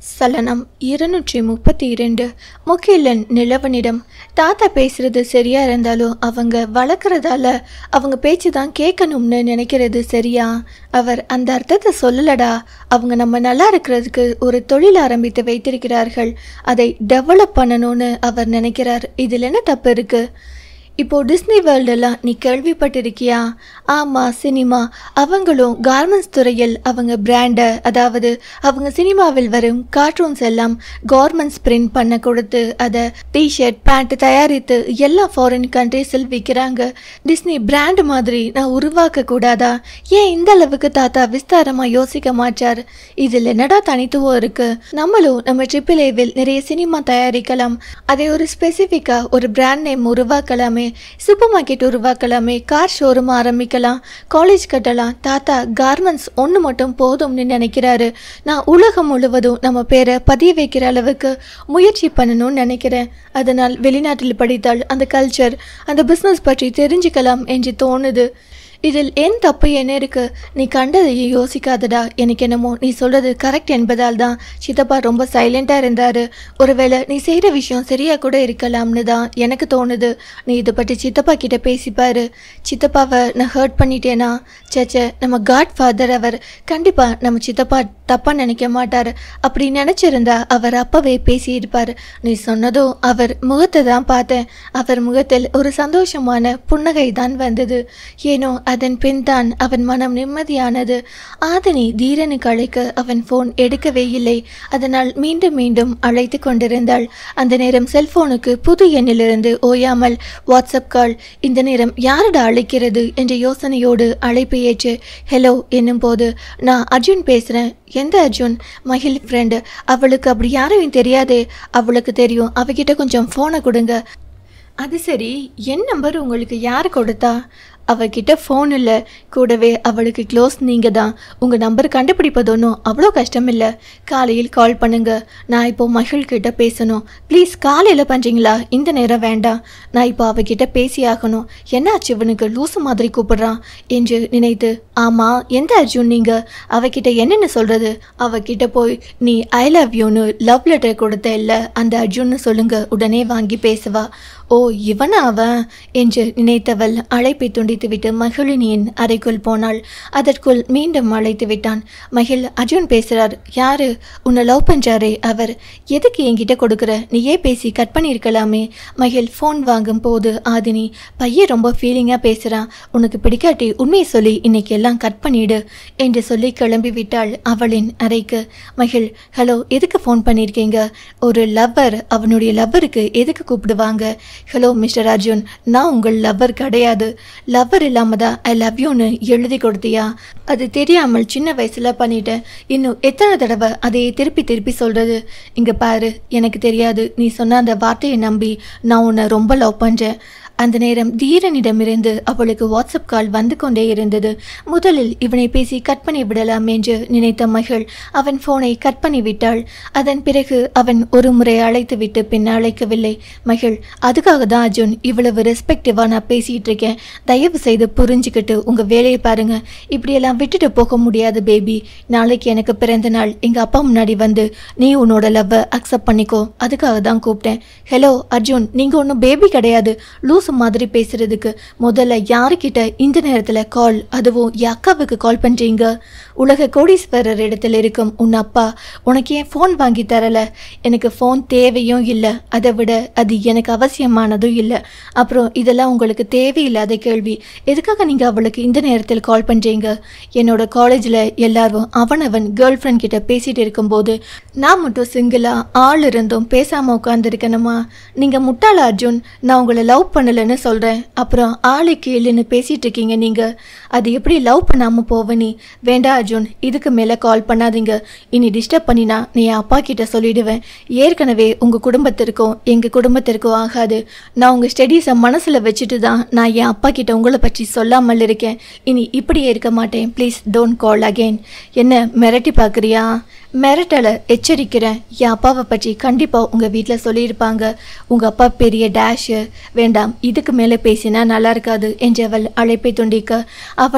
சலனம் இருநூற்றி முப்பத்தி இரண்டு முகிலன் நிலவனிடம் தாத்தா பேசுறது சரியா இருந்தாலும் அவங்க வளர்க்குறதால அவங்க பேச்சு தான் கேட்கணும்னு நினைக்கிறது சரியா அவர் அந்த அர்த்தத்தை சொல்லலடா அவங்க நம்ம நல்லா இருக்கிறதுக்கு ஒரு தொழில் ஆரம்பித்து வைத்திருக்கிறார்கள் அதை டெவலப் பண்ணணும்னு அவர் நினைக்கிறார் இதில் என்ன தப்பு இருக்கு இப்போ டிஸ்னி வேர்ல்டெல்லாம் நீ கேள்விப்பட்டிருக்கியா ஆமாம் சினிமா அவங்களும் கார்மெண்ட்ஸ் துறையில் அவங்க பிராண்டை அதாவது அவங்க சினிமாவில் வரும் கார்ட்டூன்ஸ் எல்லாம் கார்மெண்ட்ஸ் பிரிண்ட் பண்ண கொடுத்து அதை டிஷர்ட் பேண்ட் தயாரித்து எல்லா ஃபாரின் கண்ட்ரீஸில் விற்கிறாங்க டிஸ்னி பிராண்ட் மாதிரி நான் உருவாக்க கூடாதா ஏன் இந்த அளவுக்கு தாத்தா விஸ்தாரமாக யோசிக்க மாட்டார் இதில் என்னடா தனித்துவம் இருக்கு நம்மளும் நம்ம ட்ரிபிள் ஏவில் நிறைய சினிமா தயாரிக்கலாம் அதை ஒரு ஸ்பெசிஃபிக்காக ஒரு பிராண்ட் நேம் உருவாக்கலாமே சூப்பர் மார்க்கெட் உருவாக்கலாமே கார் ஷோரூம் ஆரம்பிக்கலாம் காலேஜ் கட்டலாம் தாத்தா கார்மெண்ட்ஸ் ஒன்று மட்டும் போதும்னு நினைக்கிறாரு நான் உலகம் முழுவதும் நம்ம பேரை பதிய வைக்கிற அளவுக்கு முயற்சி பண்ணணும்னு நினைக்கிறேன் அதனால் வெளிநாட்டில் படித்தால் அந்த கல்ச்சர் அந்த பிஸ்னஸ் பற்றி தெரிஞ்சுக்கலாம் என்று தோணுது இதில் என் தப்பு என்ன இருக்கு நீ கண்டதையும் யோசிக்காதடா எனக்கு என்னமோ நீ சொல்றது கரெக்ட் என்பதால் தான் சித்தப்பா ரொம்ப சைலண்டா இருந்தாரு ஒருவேளை நீ செய்யற விஷயம் சரியா கூட இருக்கலாம்னு தான் எனக்கு தோணுது நீ இதை பற்றி சித்தப்பா கிட்ட பேசிப்பாரு சித்தப்பாவை நான் ஹர்ட் பண்ணிட்டேனா சேச்சே நம்ம காட் ஃபாதர் அவர் கண்டிப்பா நம்ம சித்தப்பா தப்பா நினைக்க மாட்டார் அப்படி நினைச்சிருந்தா அவர் அப்பவே பேசியிருப்பார் நீ சொன்னதும் அவர் முகத்தை தான் பார்த்தேன் அவர் முகத்தில் ஒரு சந்தோஷமான புன்னகை தான் வந்தது ஏனோ அதன் பின் தான் அவன் மனம் நிம்மதியானது ஆதனி தீரனுக்கு அழைக்க அவன் ஃபோன் எடுக்கவே இல்லை அதனால் மீண்டும் மீண்டும் அழைத்து கொண்டிருந்தாள் அந்த நேரம் செல்போனுக்கு புது எண்ணிலிருந்து ஓயாமல் வாட்ஸ்அப் கால் இந்த நேரம் யாரடா அழைக்கிறது என்ற யோசனையோடு அழைப்பு ஏற்று ஹலோ என்னும் போது நான் அர்ஜுன் பேசுகிறேன் எந்த அர்ஜுன் மகிழ் ஃப்ரெண்டு அவளுக்கு அப்படி யாரையும் தெரியாதே அவளுக்கு தெரியும் அவகிட்ட கொஞ்சம் ஃபோனை கொடுங்க அது சரி என் நம்பர் உங்களுக்கு யார் கொடுத்தா அவகிட்ட ஃபோன் இல்லை கூடவே அவளுக்கு க்ளோஸ் நீங்கள் தான் உங்கள் நம்பர் கண்டுபிடிப்பது ஒன்றும் அவ்வளோ கஷ்டம் இல்லை காலையில் கால் பண்ணுங்க நான் இப்போ மகிழ் கிட்ட பேசணும் ப்ளீஸ் காலையில் பண்ணுறீங்களா இந்த நேரம் வேண்டாம் நான் இப்போ அவகிட்ட பேசி ஆகணும் என்னாச்சு இவனுக்கு லூசு மாதிரி கூப்பிடுறான் என்று நினைத்து ஆமாம் எந்த அர்ஜுன் நீங்கள் அவகிட்ட என்னென்னு சொல்கிறது அவகிட்ட போய் நீ ஐ லவ் யூன்னு லவ் லெட்டர் கொடுத்த இல்லை அந்த அர்ஜுன்னு சொல்லுங்க உடனே வாங்கி பேசுவா ஓ இவனா அவன் என்று நினைத்தவள் அழைப்பை துண்டித்துவிட்டு மகிழினியின் அறைக்குள் போனாள் அதற்குள் மீண்டும் அழைத்து விட்டான் மகிழ் அர்ஜுன் பேசுறார் யாரு உன்னை லவ் பண்றாரே அவர் எதுக்கு என்கிட்ட கொடுக்குற நீயே பேசி கட் பண்ணியிருக்கலாமே மகிழ் ஃபோன் வாங்கும் போது ஆதினி பையன் ரொம்ப ஃபீலிங்காக பேசுகிறான் உனக்கு பிடிக்காட்டி உண்மையை சொல்லி இன்னைக்கு எல்லாம் கட் பண்ணிடு என்று சொல்லி கிளம்பி விட்டாள் அவளின் அறைக்கு மகிழ் ஹலோ எதுக்கு ஃபோன் பண்ணியிருக்கீங்க ஒரு லவ்வர் அவனுடைய லவ்வருக்கு எதுக்கு கூப்பிடுவாங்க ஹலோ மிஸ்டர் அர்ஜுன் நான் உங்கள் லவ்வர் கிடையாது லவ்வர் இல்லாம தான் ஐ லவ் யூன்னு எழுதி கொடுத்தியா அது தெரியாமல் சின்ன வயசுல பண்ணிட்டேன் இன்னும் எத்தனை தடவை அதையே திருப்பி திருப்பி சொல்றது இங்க பாரு எனக்கு தெரியாது நீ சொன்ன அந்த வார்த்தையை நம்பி நான் உன்னை ரொம்ப லவ் பண்றேன் அந்த நேரம் தீரனிடமிருந்து அவளுக்கு வாட்ஸ்அப் கால் வந்து கொண்டே இருந்தது முதலில் இவனை பேசி கட் பண்ணி விடலாம் என்று நினைத்த மகள் அவன் போனை கட் பண்ணி விட்டாள் அதன் பிறகு அவன் ஒரு முறை அழைத்து விட்டு பின் அழைக்கவில்லை மகள் அதுக்காக தான் அர்ஜுன் இவ்வளவு ரெஸ்பெக்டிவா நான் பேசிட்டு இருக்கேன் தயவு செய்து புரிஞ்சுக்கிட்டு உங்க வேலையை பாருங்க இப்படியெல்லாம் விட்டுட்டு போக முடியாது பேபி நாளைக்கு எனக்கு பிறந்த நாள் எங்க அப்பா முன்னாடி வந்து நீ உன்னோட லவ்வை அக்செப்ட் பண்ணிக்கோ அதுக்காக தான் கூப்பிட்டேன் ஹலோ அர்ஜுன் நீங்க ஒன்றும் பேபி கிடையாது லூசு மாதிரி பேசுறதுக்கு முதல்ல யாருக்கிட்ட இந்த நேரத்துல கால் அதுவும் என் அக்காவுக்கு கால் பண்றீங்க உலக கோடீஸ்வரர் இடத்துல இருக்கும் உன் அப்பா உனக்கு ஏன் ஃபோன் வாங்கி தரல எனக்கு ஃபோன் தேவையும் இல்லை அதை விட அது எனக்கு அவசியமானதும் இல்லை அப்புறம் இதெல்லாம் உங்களுக்கு தேவையில்லாத கேள்வி எதுக்காக நீங்கள் அவளுக்கு இந்த நேரத்தில் கால் பண்ணுறீங்க என்னோட காலேஜில் எல்லாரும் அவனவன் கேர்ள் ஃப்ரெண்ட் கிட்ட பேசிட்டு இருக்கும்போது நான் மட்டும் சிங்கிளாக ஆள் இருந்தும் பேசாமல் உட்காந்துருக்கணுமா நீங்கள் முட்டாள அர்ஜுன் நான் உங்களை லவ் பண்ணலைன்னு சொல்கிறேன் அப்புறம் ஆளு கீழுன்னு பேசிட்டு இருக்கீங்க நீங்கள் அது எப்படி லவ் பண்ணாமல் போவ நீ வேண்டாம் அர்ஜுன் இதுக்கு மேலே கால் பண்ணாதீங்க இனி டிஸ்டர்ப் பண்ணினா நீ என் அப்பா கிட்ட சொல்லிடுவேன் ஏற்கனவே உங்கள் குடும்பத்திற்கும் எங்கள் குடும்பத்திற்கும் ஆகாது நான் உங்கள் ஸ்டடீஸை மனசில் வச்சுட்டு தான் நான் என் அப்பா கிட்ட உங்களை பற்றி சொல்லாமல் இருக்கேன் இனி இப்படியே இருக்க மாட்டேன் ப்ளீஸ் டோன்ட் கால் அகெயின் என்ன மிரட்டி பார்க்குறியா மிரட்டலை எச்சரிக்கிறேன் என் அப்பாவை பற்றி கண்டிப்பாக உங்கள் வீட்டில் சொல்லியிருப்பாங்க உங்கள் அப்பா பெரிய டேஷு வேண்டாம் இதுக்கு மேலே பேசினா நல்லா இருக்காது என்றவள் அழைப்பை துண்டிக்க அவனும்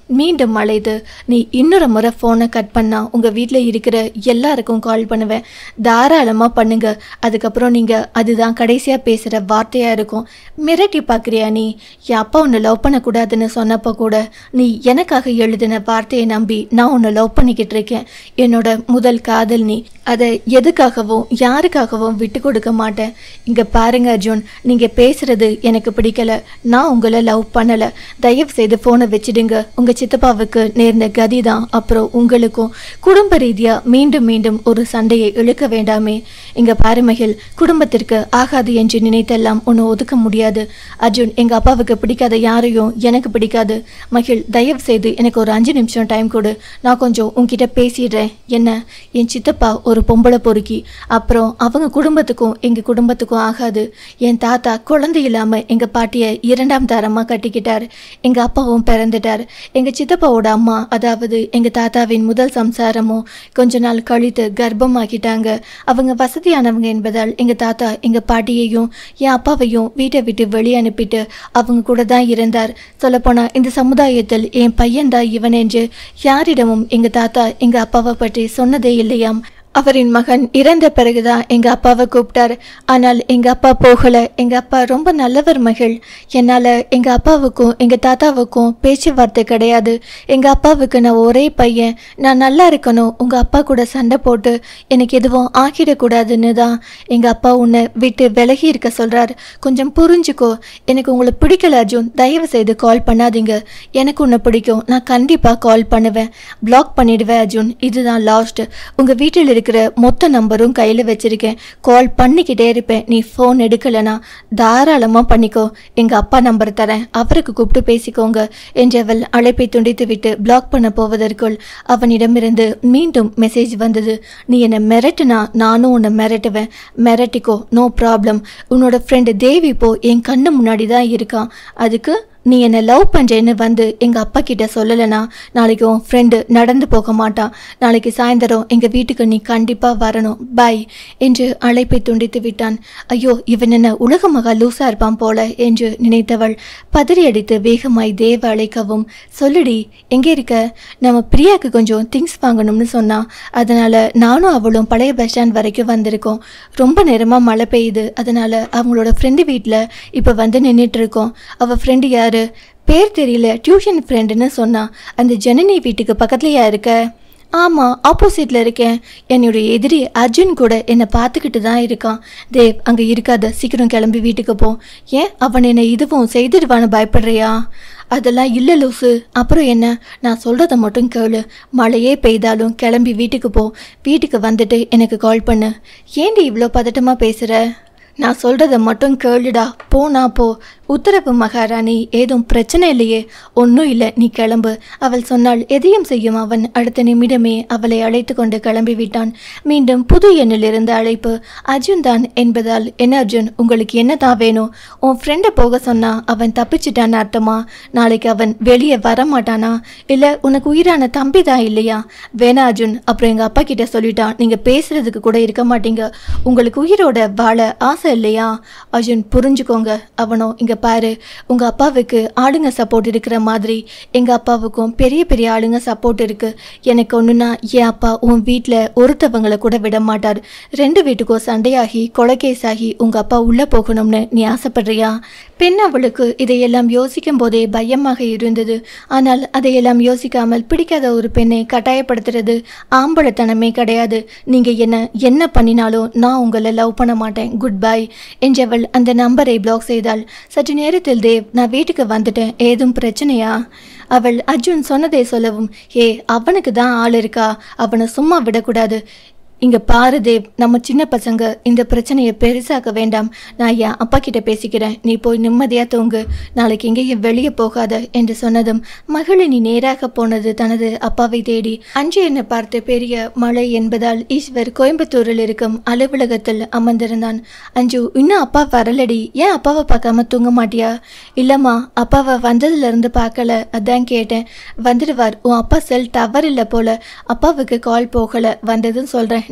மீண்டும் அழைத்து நீ இன்னொரு முறை ஃபோனை கட் பண்ணா உங்கள் வீட்டில் இருக்கிற எல்லாருக்கும் கால் பண்ணுவேன் தாராளமாக பண்ணுங்க அதுக்கப்புறம் நீங்கள் அதுதான் கடைசியாக பேசுகிற வார்த்தையாக இருக்கும் மிரட்டி பார்க்குறியா நீ என் அப்பா உன்னை லவ் பண்ணக்கூடாதுன்னு சொன்னப்போ கூட நீ எனக்காக எழுதின வார்த்தையை நம்பி நான் உன்னை லவ் பண்ணிக்கிட்டு இருக்கேன் என்னோட முதல் காதல் நீ அதை எதுக்காகவும் யாருக்காகவும் விட்டு கொடுக்க மாட்டேன் இங்கே பாருங்க அர்ஜுன் நீங்கள் பேசுறது எனக்கு பிடிக்கல நான் உங்களை லவ் பண்ணலை தயவு செய்து ஃபோனை வச்சிடுங்க உங்கள் சித்தப்பாவுக்கு நேர்ந்த கதி தான் அப்புறம் உங்களுக்கும் குடும்ப ரீதியாக மீண்டும் மீண்டும் ஒரு சண்டையை இழுக்க வேண்டாமே இங்கே பாரு மகிழ் குடும்பத்திற்கு ஆகாது என்று நினைத்தெல்லாம் ஒன்று ஒதுக்க முடியாது அர்ஜுன் எங்கள் அப்பாவுக்கு பிடிக்காத யாரையும் எனக்கு பிடிக்காது மகிழ் தயவு செய்து எனக்கு ஒரு அஞ்சு நிமிஷம் டைம் கொடு நான் கொஞ்சம் உன்கிட்ட பேசிடுறேன் என்ன என் சித்தப்பா ஒரு பொம்பளை பொறுக்கி அப்புறம் அவங்க குடும்பத்துக்கும் எங்கள் குடும்பத்துக்கும் ஆகாது என் தாத்தா குழந்தை இல்லாமல் எங்கள் பாட்டியை இரண்டாம் தரமாக கட்டிக்கிட்டார் எங்கள் அப்பாவும் பிறந்துட்டார் எங்கள் சித்தப்பாவோட அம்மா அதாவது எங்கள் தாத்தாவின் முதல் சம்சாரமும் கொஞ்ச நாள் கழித்து கர்ப்பமாக்கிட்டாங்க அவங்க வசதியானவங்க என்பதால் எங்கள் தாத்தா எங்கள் பாட்டியையும் என் அப்பாவையும் வீட்டை விட்டு வெளியே அனுப்பிட்டு அவங்க கூட தான் இருந்தார் சொல்லப்போனால் இந்த சமுதாயத்தில் என் பையன்தான் இவன் என்று யாரிடமும் எங்கள் தாத்தா எங்கள் அப்பாவை பற்றி சொன்னதே இல்லையாம் அவரின் மகன் இறந்த பிறகுதான் எங்க அப்பாவை கூப்பிட்டார் ஆனால் எங்க அப்பா போகல எங்க அப்பா ரொம்ப நல்லவர் மகள் என்னால எங்க அப்பாவுக்கும் எங்க தாத்தாவுக்கும் பேச்சுவார்த்தை கிடையாது எங்க அப்பாவுக்கு நான் ஒரே பையன் நான் நல்லா இருக்கணும் உங்க அப்பா கூட சண்டை போட்டு எனக்கு எதுவும் ஆக்கிடக்கூடாதுன்னு தான் எங்க அப்பா உன்னை விட்டு விலகி இருக்க சொல்றாரு கொஞ்சம் புரிஞ்சுக்கோ எனக்கு உங்களை பிடிக்கல அர்ஜுன் தயவு செய்து கால் பண்ணாதீங்க எனக்கு உன்னை பிடிக்கும் நான் கண்டிப்பா கால் பண்ணுவேன் பிளாக் பண்ணிடுவேன் அர்ஜுன் இதுதான் லாஸ்ட் உங்க வீட்டில் இருக்கிற மொத்த நம்பரும் கையில் வச்சிருக்கேன் கால் பண்ணிக்கிட்டே இருப்பேன் நீ ஃபோன் எடுக்கலைனா தாராளமாக பண்ணிக்கோ எங்கள் அப்பா நம்பர் தரேன் அவருக்கு கூப்பிட்டு பேசிக்கோங்க என்றவள் அழைப்பை துண்டித்து விட்டு பிளாக் பண்ண போவதற்குள் அவனிடமிருந்து மீண்டும் மெசேஜ் வந்தது நீ என்னை மிரட்டுனா நானும் உன்னை மிரட்டுவேன் மிரட்டிக்கோ நோ ப்ராப்ளம் உன்னோட ஃப்ரெண்டு தேவி இப்போ என் கண்ணு முன்னாடி தான் இருக்கான் அதுக்கு நீ என்னை லவ் பண்ணுறேன்னு வந்து எங்கள் அப்பா கிட்ட சொல்லலைனா நாளைக்கு உன் ஃப்ரெண்டு நடந்து போக மாட்டான் நாளைக்கு சாயந்தரம் எங்கள் வீட்டுக்கு நீ கண்டிப்பாக வரணும் பாய் என்று அழைப்பை துண்டித்து விட்டான் ஐயோ இவன் என்ன உலக மகா லூசா இருப்பான் போல என்று நினைத்தவள் பதறி அடித்து வேகமாய் தேவ அழைக்கவும் சொல்லுடி எங்கே இருக்க நம்ம பிரியாக்கு கொஞ்சம் திங்ஸ் வாங்கணும்னு சொன்னா அதனால நானும் அவளும் பழைய பஸ் ஸ்டாண்ட் வரைக்கும் வந்திருக்கோம் ரொம்ப நேரமாக மழை பெய்யுது அதனால அவங்களோட ஃப்ரெண்டு வீட்டில் இப்போ வந்து நின்றுட்டு இருக்கோம் அவள் ஃப்ரெண்டு யாரு பேர் தெரியல டியூஷன் ஃப்ரெண்டுன்னு சொன்னா அந்த ஜனனி வீட்டுக்கு பக்கத்துலயா இருக்க ஆமாம் ஆப்போசிட்டில் இருக்கேன் என்னுடைய எதிரி அர்ஜுன் கூட என்னை பார்த்துக்கிட்டு தான் இருக்கான் தேவ் அங்கே இருக்காத சீக்கிரம் கிளம்பி வீட்டுக்கு போ ஏன் அவன் என்னை இதுவும் செய்திருவான்னு பயப்படுறியா அதெல்லாம் இல்லை லூசு அப்புறம் என்ன நான் சொல்கிறத மட்டும் கேளு மழையே பெய்தாலும் கிளம்பி வீட்டுக்கு போ வீட்டுக்கு வந்துட்டு எனக்கு கால் பண்ணு ஏண்டி இவ்வளோ பதட்டமாக பேசுகிற நான் சொல்கிறத மட்டும் கேளுடா போனா போ உத்தரவு மகாராணி ஏதும் பிரச்சனை இல்லையே ஒன்றும் இல்லை நீ கிளம்பு அவள் சொன்னால் எதையும் செய்யும் அவன் அடுத்த நிமிடமே அவளை அழைத்து கொண்டு கிளம்பி விட்டான் மீண்டும் புது எண்ணிலிருந்து அழைப்பு அர்ஜுன் தான் என்பதால் என்ன அர்ஜுன் உங்களுக்கு என்ன தான் வேணும் உன் ஃப்ரெண்டை போக சொன்னா அவன் தப்பிச்சிட்டான்னு அர்த்தமா நாளைக்கு அவன் வெளியே வர மாட்டானா இல்லை உனக்கு உயிரான தம்பி தான் இல்லையா வேணா அர்ஜுன் அப்புறம் எங்கள் அப்பா கிட்ட சொல்லிட்டான் நீங்கள் பேசுறதுக்கு கூட இருக்க மாட்டீங்க உங்களுக்கு உயிரோட வாழ ஆசை இல்லையா அர்ஜுன் புரிஞ்சுக்கோங்க அவனோ இங்கே பாரு உங்கள் அப்பாவுக்கு ஆளுங்க சப்போர்ட் இருக்கிற மாதிரி எங்கள் அப்பாவுக்கும் பெரிய பெரிய ஆளுங்க சப்போர்ட் இருக்கு எனக்கு ஒன்றுனா என் அப்பா உன் வீட்டில் ஒருத்தவங்களை கூட விட மாட்டார் ரெண்டு வீட்டுக்கும் சண்டையாகி கொலைகேஸ் ஆகி உங்கள் அப்பா உள்ளே போகணும்னு நீ ஆசைப்படுறியா பெண் அவளுக்கு இதையெல்லாம் யோசிக்கும் போதே பயமாக இருந்தது ஆனால் அதையெல்லாம் யோசிக்காமல் பிடிக்காத ஒரு பெண்ணை கட்டாயப்படுத்துறது ஆம்பளத்தனமே கிடையாது நீங்கள் என்ன என்ன பண்ணினாலும் நான் உங்களை லவ் பண்ண மாட்டேன் குட் பை என்றவள் அந்த நம்பரை பிளாக் செய்தாள் சற்று நேரத்தில் தேவ் நான் வீட்டுக்கு வந்துட்டேன் ஏதும் பிரச்சனையா அவள் அர்ஜுன் சொன்னதை சொல்லவும் ஏ அவனுக்கு தான் ஆள் இருக்கா அவனை சும்மா விடக்கூடாது இங்க பாரு தேவ் நம்ம சின்ன பசங்க இந்த பிரச்சனையை பெருசாக்க வேண்டாம் நான் என் அப்பா கிட்ட பேசிக்கிறேன் நீ போய் நிம்மதியா தூங்கு நாளைக்கு எங்கேயும் வெளியே போகாத என்று சொன்னதும் மகளினி நேராக போனது தனது அப்பாவை தேடி அன்று என்னை பார்த்த பெரிய மழை என்பதால் ஈஸ்வர் கோயம்புத்தூரில் இருக்கும் அலுவலகத்தில் அமர்ந்திருந்தான் அஞ்சு இன்னும் அப்பா வரலடி ஏன் அப்பாவை பார்க்காம தூங்க மாட்டியா இல்லம்மா அப்பாவை வந்ததுல இருந்து பார்க்கல அதான் கேட்டேன் வந்துடுவார் உன் அப்பா செல் டவர் இல்லை போல அப்பாவுக்கு கால் போகல வந்ததும் சொல்றேன்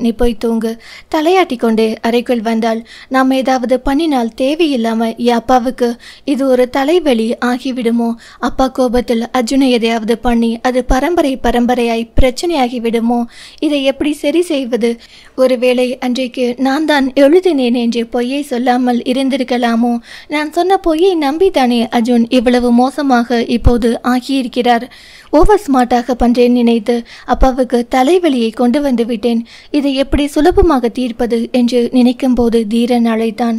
நீ போய் தூங்கு தலையாட்டி கொண்டே அறைக்குள் வந்தாள் நாம் ஏதாவது பண்ணினால் தேவையில்லாம என் அப்பாவுக்கு இது ஒரு தலைவலி ஆகிவிடுமோ அப்பா கோபத்தில் அர்ஜுனை எதையாவது பண்ணி அது பரம்பரை பரம்பரையாய் பிரச்சனையாகி விடுமோ இதை எப்படி சரி செய்வது ஒருவேளை அன்றைக்கு நான் தான் எழுதினேன் என்று பொய்யை சொல்லாமல் இருந்திருக்கலாமோ நான் சொன்ன பொய்யை நம்பித்தானே அர்ஜுன் இவ்வளவு மோசமாக இப்போது ஆகியிருக்கிறார் ஓவர் ஸ்மார்ட்டாக பண்றேன் நினைத்து அப்பாவுக்கு தலைவலியை கொண்டு வந்து விட்டேன் இதை எப்படி சுலபமாக தீர்ப்பது என்று நினைக்கும் போது தீரன் அழைத்தான்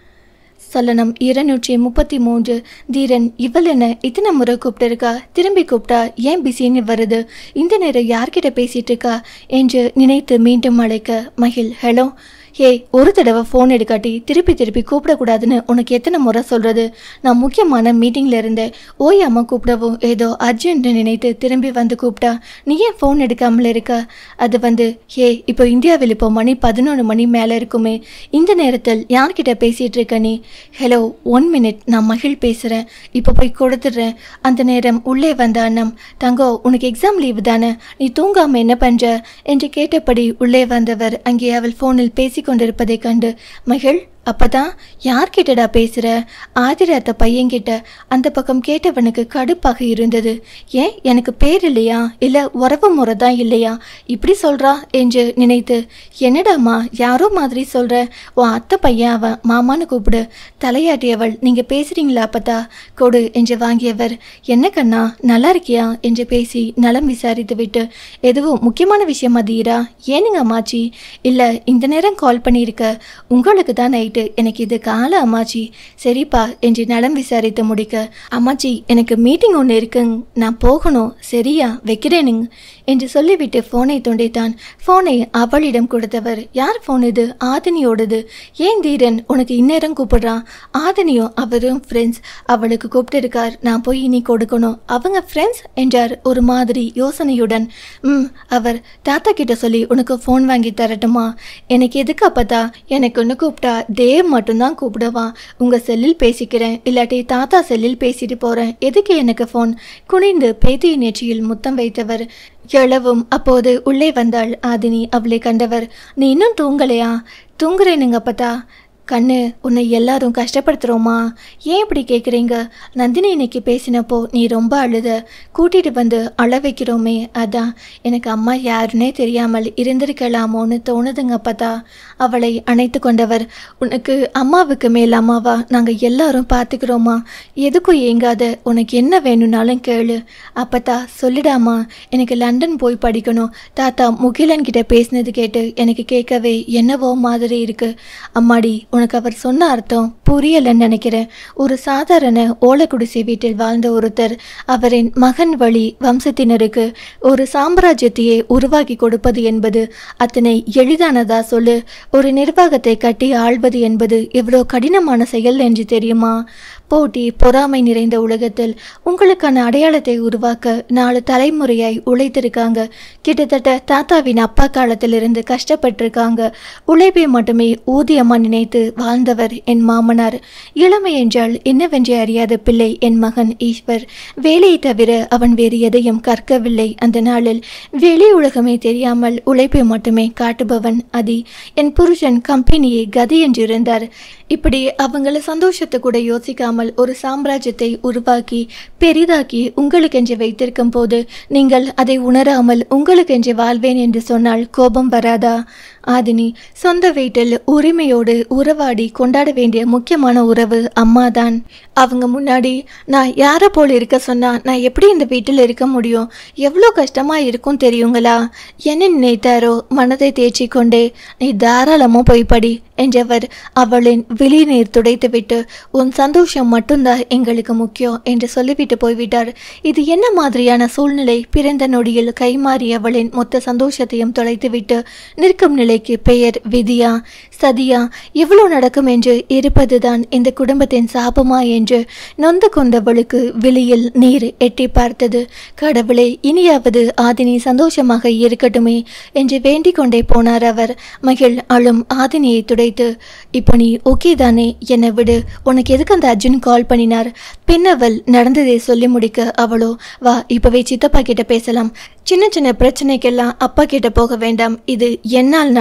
சலனம் இருநூற்றி முப்பத்தி மூன்று தீரன் இவள் என்ன இத்தனை முறை கூப்பிட்டிருக்கா திரும்பி கூப்பிட்டா ஏன் பிஸின்னு வருது இந்த நேரம் யார்கிட்ட பேசிட்டு இருக்கா என்று நினைத்து மீண்டும் அழைக்க மகிழ் ஹலோ ஏய் ஒரு தடவை ஃபோன் எடுக்காட்டி திருப்பி திருப்பி கூப்பிடக்கூடாதுன்னு உனக்கு எத்தனை முறை சொல்கிறது நான் முக்கியமான மீட்டிங்கில் இருந்தேன் ஓய் அம்மா கூப்பிடவும் ஏதோ அர்ஜென்ட்னு நினைத்து திரும்பி வந்து கூப்பிட்டா நீ ஏன் ஃபோன் எடுக்காமல் இருக்க அது வந்து ஏ இப்போ இந்தியாவில் இப்போ மணி பதினொன்று மணி மேலே இருக்குமே இந்த நேரத்தில் யார்கிட்ட பேசிகிட்டு இருக்க நீ ஹலோ ஒன் மினிட் நான் மகிழ் பேசுகிறேன் இப்போ போய் கொடுத்துட்றேன் அந்த நேரம் உள்ளே வந்த அண்ணம் தங்கோ உனக்கு எக்ஸாம் லீவு தானே நீ தூங்காமல் என்ன பண்ணுற என்று கேட்டபடி உள்ளே வந்தவர் அங்கே அவள் ஃபோனில் பேசி கொண்டிருப்பதைக் கண்டு மகிழ் அப்பதான் யார்கிட்டடா பேசுற ஆதிராத்த பையன்கிட்ட அந்த பக்கம் கேட்டவனுக்கு கடுப்பாக இருந்தது ஏன் எனக்கு பேர் இல்லையா இல்ல உறவு முறை தான் இல்லையா இப்படி சொல்றா என்று நினைத்து என்னடாம்மா யாரோ மாதிரி சொல்ற உன் அத்தை பையன் அவன் மாமான்னு கூப்பிடு தலையாட்டியவள் நீங்க பேசுறீங்களா அப்பதா கொடு என்று வாங்கியவர் என்ன கண்ணா நல்லா இருக்கியா என்று பேசி நலம் விசாரித்து விட்டு எதுவும் முக்கியமான விஷயமா தீரா ஏனுங்க அம்மாச்சி இல்ல இந்த நேரம் கால் பண்ணியிருக்க உங்களுக்கு தான் நைட்டு எனக்கு இது கால அம்மாச்சி சரிப்பா என்று நலம் விசாரித்து முடிக்க அம்மாச்சி எனக்கு மீட்டிங் ஒன்று இருக்குங்க நான் போகணும் சரியா வைக்கிறேனுங்க என்று சொல்லிவிட்டு ஃபோனை துண்டித்தான் ஃபோனை அவளிடம் கொடுத்தவர் யார் ஃபோன் இது ஆதினியோடது ஏன் தீரன் உனக்கு இந்நேரம் கூப்பிடுறான் ஆதினியும் அவரும் ஃப்ரெண்ட்ஸ் அவளுக்கு கூப்பிட்டுருக்கார் நான் போய் இனி கொடுக்கணும் அவங்க ஃப்ரெண்ட்ஸ் என்றார் ஒரு மாதிரி யோசனையுடன் ம் அவர் தாத்தா கிட்ட சொல்லி உனக்கு ஃபோன் வாங்கி தரட்டுமா எனக்கு எதுக்கு அப்பதா எனக்கு ஒன்று கூப்பிட்டா தேவ் மட்டும்தான் கூப்பிடுவான் உங்கள் செல்லில் பேசிக்கிறேன் இல்லாட்டி தாத்தா செல்லில் பேசிட்டு போகிறேன் எதுக்கு எனக்கு ஃபோன் குனிந்து பேத்திய நெற்றியில் முத்தம் வைத்தவர் எழவும் அப்போது உள்ளே வந்தாள் ஆதினி அவளை கண்டவர் நீ இன்னும் தூங்கலையா தூங்குறேனுங்க அப்பதா கண்ணு உன்னை எல்லாரும் கஷ்டப்படுத்துகிறோமா ஏன் இப்படி கேட்குறீங்க நந்தினி இன்னைக்கு பேசினப்போ நீ ரொம்ப அழுத கூட்டிட்டு வந்து அழ வைக்கிறோமே அதான் எனக்கு அம்மா யாருன்னே தெரியாமல் இருந்திருக்கலாமோன்னு தோணுதுங்க அப்பதா அவளை அணைத்து கொண்டவர் உனக்கு அம்மாவுக்கு மேல் அம்மாவா நாங்கள் எல்லாரும் பார்த்துக்கிறோமா எதுக்கும் ஏங்காத உனக்கு என்ன வேணும்னாலும் கேளு அப்பத்தா சொல்லிடாமா எனக்கு லண்டன் போய் படிக்கணும் தாத்தா முகிலன் கிட்ட பேசினது கேட்டு எனக்கு கேட்கவே என்னவோ மாதிரி இருக்கு அம்மாடி உனக்கு அவர் சொன்ன அர்த்தம் புரியலன்னு நினைக்கிறேன் ஒரு சாதாரண ஓலக்குடிசை வீட்டில் வாழ்ந்த ஒருத்தர் அவரின் மகன் வழி வம்சத்தினருக்கு ஒரு சாம்ராஜ்யத்தையே உருவாக்கி கொடுப்பது என்பது அத்தனை எளிதானதா சொல்லு ஒரு நிர்வாகத்தை கட்டி ஆள்வது என்பது எவ்வளோ கடினமான செயல் என்று தெரியுமா போட்டி பொறாமை நிறைந்த உலகத்தில் உங்களுக்கான அடையாளத்தை உருவாக்க நாலு தலைமுறையாய் உழைத்திருக்காங்க கிட்டத்தட்ட தாத்தாவின் அப்பா காலத்திலிருந்து கஷ்டப்பட்டிருக்காங்க உழைப்பை மட்டுமே ஊதியமா நினைத்து வாழ்ந்தவர் என் மாமனார் இளமை என்றால் என்னவென்றே அறியாத பிள்ளை என் மகன் ஈஸ்வர் வேலையை தவிர அவன் வேறு எதையும் கற்கவில்லை அந்த நாளில் வெளி உலகமே தெரியாமல் உழைப்பை மட்டுமே காட்டுபவன் அதி என் புருஷன் கம்பெனியை கதி என்றிருந்தார் இப்படி அவங்கள சந்தோஷத்தை கூட யோசிக்காமல் ஒரு சாம்ராஜ்யத்தை உருவாக்கி பெரிதாக்கி உங்களுக்கென்று வைத்திருக்கும் போது நீங்கள் அதை உணராமல் உங்களுக்கென்று வாழ்வேன் என்று சொன்னால் கோபம் வராதா ஆதினி சொந்த வீட்டில் உரிமையோடு உறவாடி கொண்டாட வேண்டிய முக்கியமான உறவு அம்மாதான் அவங்க முன்னாடி நான் யாரை போல் இருக்க சொன்னா நான் எப்படி இந்த வீட்டில் இருக்க முடியும் எவ்வளோ கஷ்டமா இருக்கும் தெரியுங்களா என்ன நினைத்தாரோ மனதை தேய்ச்சி கொண்டே நீ தாராளமாக போய் படி என்றவர் அவளின் விழிநீர் துடைத்துவிட்டு உன் சந்தோஷம் மட்டும்தான் எங்களுக்கு முக்கியம் என்று சொல்லிவிட்டு போய்விட்டார் இது என்ன மாதிரியான சூழ்நிலை பிறந்த நொடியில் கைமாறி அவளின் மொத்த சந்தோஷத்தையும் தொலைத்துவிட்டு நிற்கும் நிலைக்கு பெயர் விதியா சதியா இவ்வளோ நடக்கும் என்று இருப்பதுதான் இந்த குடும்பத்தின் சாபமா என்று நொந்து கொண்டவளுக்கு வெளியில் நீர் எட்டி பார்த்தது கடவுளே இனியாவது ஆதினி சந்தோஷமாக இருக்கட்டுமே என்று வேண்டிக் கொண்டே போனார் அவர் மகிழ் அழும் ஆதினியை துடைத்து இப்போ நீ ஓகே தானே என்னை விடு உனக்கு எதுக்கு அந்த அர்ஜுன் கால் பண்ணினார் பின்னவள் நடந்ததை சொல்லி முடிக்க அவளோ வா இப்பவே சித்தப்பா கிட்ட பேசலாம் சின்ன சின்ன பிரச்சனைக்கெல்லாம் அப்பா கிட்ட போக வேண்டாம் இது என்னால்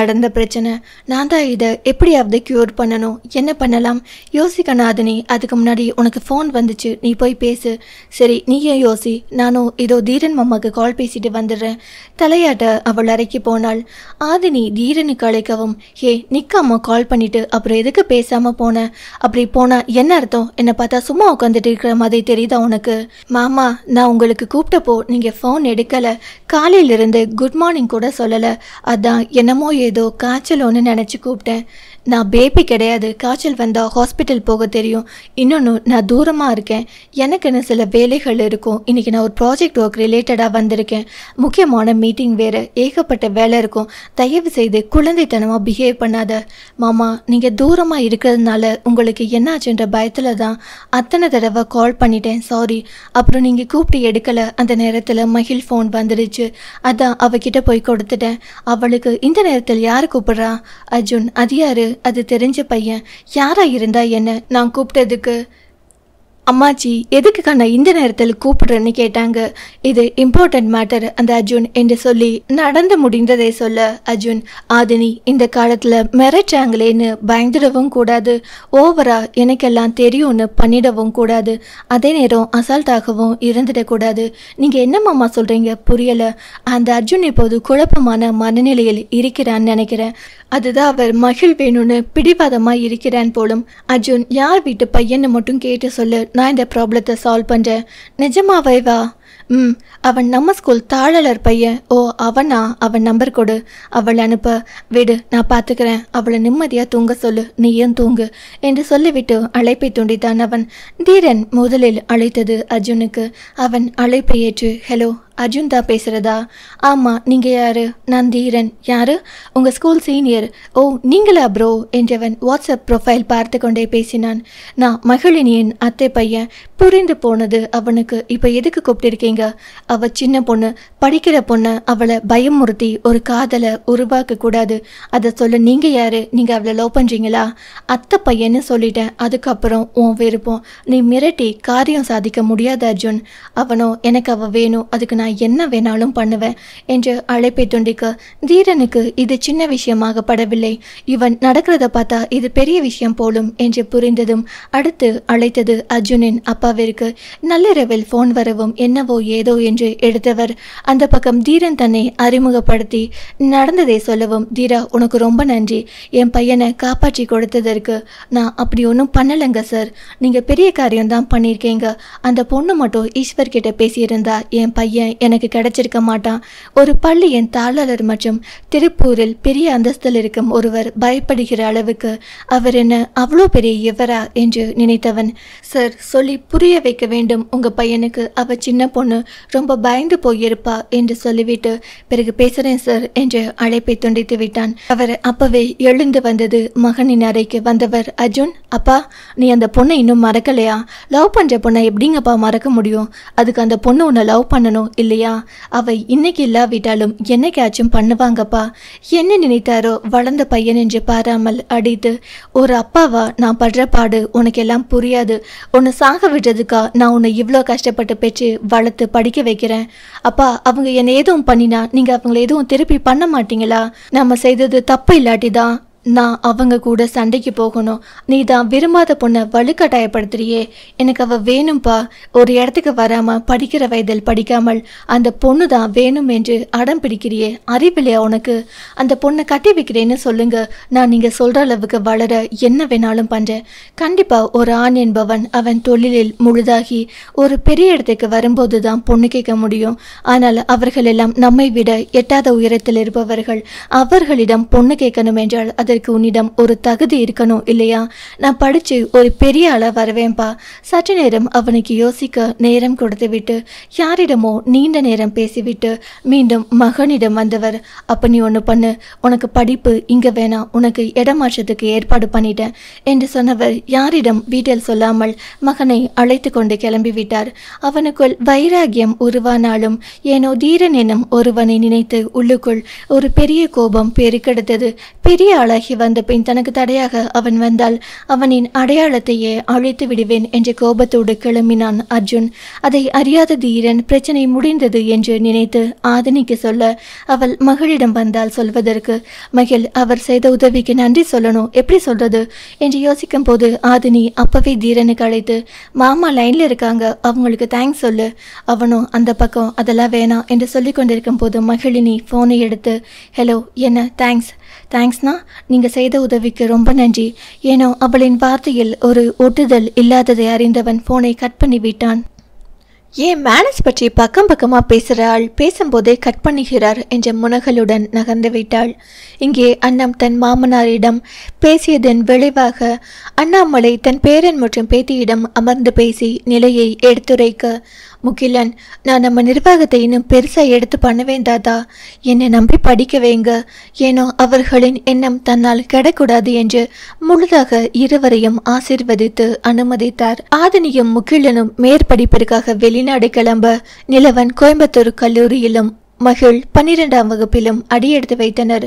நடந்த பிரச்சனை நான் தான் இதை எப்படியாவது க்யூர் பண்ணணும் என்ன பண்ணலாம் யோசிக்க நாதினி அதுக்கு முன்னாடி உனக்கு ஃபோன் வந்துச்சு நீ போய் பேசு சரி நீயே யோசி நானும் இதோ தீரன் மாமாக்கு கால் பேசிட்டு வந்துடுறேன் தலையாட்ட அவள் அறைக்கு போனாள் ஆதினி தீரனுக்கு அழைக்கவும் ஹே நிக்காம கால் பண்ணிட்டு அப்புறம் எதுக்கு பேசாம போன அப்படி போனா என்ன அர்த்தம் என்னை பார்த்தா சும்மா உட்காந்துட்டு இருக்கிற மாதிரி தெரியுதா உனக்கு மாமா நான் உங்களுக்கு கூப்பிட்டப்போ நீங்க ஃபோன் எடுக்கல காலையிலிருந்து குட் மார்னிங் கூட சொல்லல அதான் என்னமோ ஏதோ காய்ச்சலோன்னு நினைச்சு கூப்பிட்டேன் நான் பேபி கிடையாது காய்ச்சல் வந்தா ஹாஸ்பிட்டல் போக தெரியும் இன்னொன்று நான் தூரமா இருக்கேன் எனக்குன்னு சில வேலைகள் இருக்கும் இன்னைக்கு நான் ஒரு ப்ராஜெக்ட் ஒர்க் ரிலேட்டடாக வந்திருக்கேன் முக்கியமான மீட்டிங் வேறு ஏகப்பட்ட வேலை இருக்கும் தயவு செய்து குழந்தைத்தனமாக பிஹேவ் பண்ணாத மாமா நீங்கள் தூரமாக இருக்கிறதுனால உங்களுக்கு என்னாச்சுன்ற பயத்தில் தான் அத்தனை தடவை கால் பண்ணிட்டேன் சாரி அப்புறம் நீங்கள் கூப்பிட்டு எடுக்கலை அந்த நேரத்தில் மகிழ் ஃபோன் வந்துடுச்சு அதான் அவகிட்ட போய் கொடுத்துட்டேன் அவளுக்கு இந்த நேரத்தில் யார் கூப்பிடுறா அர்ஜுன் அது யாரு அது தெரிஞ்ச பையன் யாரா இருந்தா என்ன நான் கூப்பிட்டதுக்கு அம்மாச்சி எதுக்கு கண்ணா இந்த நேரத்தில் கூப்பிடுறேன்னு கேட்டாங்க இது இம்பார்ட்டன்ட் மேட்டர் அந்த அர்ஜுன் என்று சொல்லி நடந்து முடிந்ததை சொல்ல அர்ஜுன் ஆதினி இந்த காலத்துல மிரட்டாங்களேன்னு பயந்துடவும் கூடாது ஓவரா எனக்கெல்லாம் தெரியும்னு பண்ணிடவும் கூடாது அதே நேரம் அசால்ட்டாகவும் இருந்துடக்கூடாது நீங்க என்ன மாமா சொல்றீங்க புரியல அந்த அர்ஜுன் இப்போது குழப்பமான மனநிலையில் இருக்கிறான்னு நினைக்கிறேன் அதுதான் அவர் மகிழ் வேணும்னு பிடிவாதமா இருக்கிறான் போலும் அர்ஜுன் யார் வீட்டு பையன்னு மட்டும் கேட்டு சொல்லு நான் இந்த ப்ராப்ளத்தை சால்வ் பண்றேன் நிஜமாவே வா ம் அவன் நம்ம ஸ்கூல் தாளலர் பையன் ஓ அவனா அவன் நம்பர் கொடு அவளை அனுப்ப விடு நான் பார்த்துக்கிறேன் அவளை நிம்மதியாக தூங்க சொல்லு நீயும் தூங்கு என்று சொல்லிவிட்டு அழைப்பை துண்டித்தான் அவன் தீரன் முதலில் அழைத்தது அர்ஜுனுக்கு அவன் அழைப்பை ஏற்று ஹலோ அர்ஜுன் தான் பேசுறதா ஆமா நீங்க யாரு நான் தீரன் யாரு உங்க ஸ்கூல் சீனியர் ஓ நீங்களா ப்ரோ என்றவன் வாட்ஸ்அப் ப்ரொஃபைல் பார்த்து கொண்டே பேசினான் நான் மகளினியின் அத்தை பையன் புரிந்து போனது அவனுக்கு இப்போ எதுக்கு கூப்பிட்டிருக்கீங்க அவ சின்ன பொண்ணு படிக்கிற பொண்ணு அவளை பயமுறுத்தி ஒரு காதலை உருவாக்க கூடாது அதை சொல்ல நீங்க யாரு நீங்க அவளை லவ் பண்றீங்களா அத்தை பையன்னு சொல்லிட்டேன் அதுக்கப்புறம் உன் விருப்பம் நீ மிரட்டி காரியம் சாதிக்க முடியாது அர்ஜுன் அவனோ எனக்கு அவ வேணும் அதுக்கு நான் என்ன வேணாலும் பண்ணுவேன் என்று அழைப்பை துண்டிக்க தீரனுக்கு இது சின்ன விஷயமாக படவில்லை இவன் நடக்கிறத பார்த்தா இது பெரிய விஷயம் போலும் என்று புரிந்ததும் அடுத்து அழைத்தது அர்ஜுனின் அப்பாவிற்கு நள்ளிரவில் ஃபோன் வரவும் என்னவோ ஏதோ என்று எடுத்தவர் அந்த பக்கம் தீரன் தன்னை அறிமுகப்படுத்தி நடந்ததை சொல்லவும் தீரா உனக்கு ரொம்ப நன்றி என் பையனை காப்பாற்றி கொடுத்ததற்கு நான் அப்படி ஒன்றும் பண்ணலைங்க சார் நீங்கள் பெரிய காரியம் தான் பண்ணியிருக்கீங்க அந்த பொண்ணு மட்டும் ஈஸ்வர் கிட்ட பேசியிருந்தா என் பையன் எனக்கு கிடைச்சிருக்க மாட்டான் ஒரு பள்ளியின் தாளர் மற்றும் திருப்பூரில் பெரிய அந்தஸ்தில் இருக்கும் ஒருவர் பயப்படுகிற அளவுக்கு அவர் என்ன அவ்வளோ பெரிய இவரா என்று நினைத்தவன் சார் சொல்லி புரிய வைக்க வேண்டும் உங்க பையனுக்கு அவ சின்ன பொண்ணு ரொம்ப பயந்து போயிருப்பா என்று சொல்லிவிட்டு பிறகு பேசுறேன் சார் என்று அழைப்பை துண்டித்து விட்டான் அவர் அப்பவே எழுந்து வந்தது மகனின் அறைக்கு வந்தவர் அர்ஜுன் அப்பா நீ அந்த பொண்ணை இன்னும் மறக்கலையா லவ் பண்ற பொண்ணை எப்படிங்கப்பா மறக்க முடியும் அதுக்கு அந்த பொண்ணு உன்னை லவ் பண்ணணும் இல்லையா அவ இன்னைக்கு இல்லாவிட்டாலும் என்னைக்காச்சும் பண்ணுவாங்கப்பா என்ன நினைத்தாரோ வளர்ந்த பையன் என்று பாராமல் அடித்து ஒரு அப்பாவா நான் படுற பாடு உனக்கு எல்லாம் புரியாது உன்னை சாக விடுறதுக்கா நான் உன்னை இவ்வளோ கஷ்டப்பட்டு பெற்று வளர்த்து படிக்க வைக்கிறேன் அப்பா அவங்க என்னை எதுவும் பண்ணினா நீங்கள் அவங்கள எதுவும் திருப்பி பண்ண மாட்டீங்களா நம்ம செய்தது தப்பு இல்லாட்டி தான் நான் அவங்க கூட சண்டைக்கு போகணும் நீ தான் விரும்பாத பொண்ணை வலுக்கட்டாயப்படுத்துறியே எனக்கு அவ வேணும்பா ஒரு இடத்துக்கு வராம படிக்கிற வயதில் படிக்காமல் அந்த பொண்ணு தான் வேணும் என்று அடம் பிடிக்கிறியே அறிவில்லையா உனக்கு அந்த பொண்ணை கட்டி வைக்கிறேன்னு சொல்லுங்க நான் நீங்க சொல்ற அளவுக்கு வளர என்ன வேணாலும் பண்றேன் கண்டிப்பா ஒரு ஆண் என்பவன் அவன் தொழிலில் முழுதாகி ஒரு பெரிய இடத்துக்கு வரும்போது தான் பொண்ணு கேட்க முடியும் ஆனால் அவர்கள் எல்லாம் நம்மை விட எட்டாத உயரத்தில் இருப்பவர்கள் அவர்களிடம் பொண்ணு கேட்கணும் என்றால் அதற்கு உன்னிடம் ஒரு தகுதி இருக்கணும் இல்லையா நான் படிச்சு ஒரு பெரிய ஆளா வருவேன்பா சற்று நேரம் அவனுக்கு யோசிக்க நேரம் கொடுத்துவிட்டு யாரிடமோ நீண்ட நேரம் பேசிவிட்டு மீண்டும் மகனிடம் வந்தவர் அப்ப நீ ஒன்று பண்ணு உனக்கு படிப்பு இங்க வேணாம் உனக்கு இடமாற்றத்துக்கு ஏற்பாடு பண்ணிட்டேன் என்று சொன்னவர் யாரிடம் வீட்டில் சொல்லாமல் மகனை அழைத்து கொண்டு கிளம்பிவிட்டார் அவனுக்குள் வைராகியம் உருவானாலும் ஏனோ தீரன் எனும் ஒருவனை நினைத்து உள்ளுக்குள் ஒரு பெரிய கோபம் பெருக்கெடுத்தது பெரிய ஆளாகி தயாராகி வந்த பின் தனக்கு தடையாக அவன் வந்தால் அவனின் அடையாளத்தையே அழித்து விடுவேன் என்ற கோபத்தோடு கிளம்பினான் அர்ஜுன் அதை அறியாத தீரன் பிரச்சனை முடிந்தது என்று நினைத்து ஆதினிக்கு சொல்ல அவள் மகளிடம் வந்தால் சொல்வதற்கு மகிழ் அவர் செய்த உதவிக்கு நன்றி சொல்லணும் எப்படி சொல்றது என்று யோசிக்கும் போது ஆதினி அப்பவே தீரனுக்கு அழைத்து மாமா லைன்ல இருக்காங்க அவங்களுக்கு தேங்க்ஸ் சொல்லு அவனும் அந்த பக்கம் அதெல்லாம் வேணாம் என்று சொல்லி கொண்டிருக்கும் போது மகிழினி ஃபோனை எடுத்து ஹலோ என்ன தேங்க்ஸ் தேங்க்ஸ்னா நீங்கள் செய்த உதவிக்கு ரொம்ப நன்றி ஏனோ அவளின் வார்த்தையில் ஒரு ஒட்டுதல் இல்லாததை அறிந்தவன் ஃபோனை கட் பண்ணி விட்டான் ஏன் மேனஸ் பற்றி பக்கம் பக்கமாக பேசுகிற ஆள் பேசும்போதே கட் பண்ணுகிறார் என்ற முனகலுடன் நகர்ந்து விட்டாள் இங்கே அண்ணம் தன் மாமனாரிடம் பேசியதன் விளைவாக அண்ணாமலை தன் பேரன் மற்றும் பேத்தியிடம் அமர்ந்து பேசி நிலையை எடுத்துரைக்க முகிலன் நான் நம்ம நிர்வாகத்தை இன்னும் பெருசாக எடுத்து பண்ண வேண்டாதா என்னை நம்பி படிக்க வைங்க ஏனோ அவர்களின் எண்ணம் தன்னால் கெடக்கூடாது என்று முழுதாக இருவரையும் ஆசீர்வதித்து அனுமதித்தார் ஆதினியும் முகிலனும் மேற்படிப்பிற்காக வெளிநாடு கிளம்ப நிலவன் கோயம்புத்தூர் கல்லூரியிலும் மகிழ் பன்னிரெண்டாம் வகுப்பிலும் அடியெடுத்து வைத்தனர்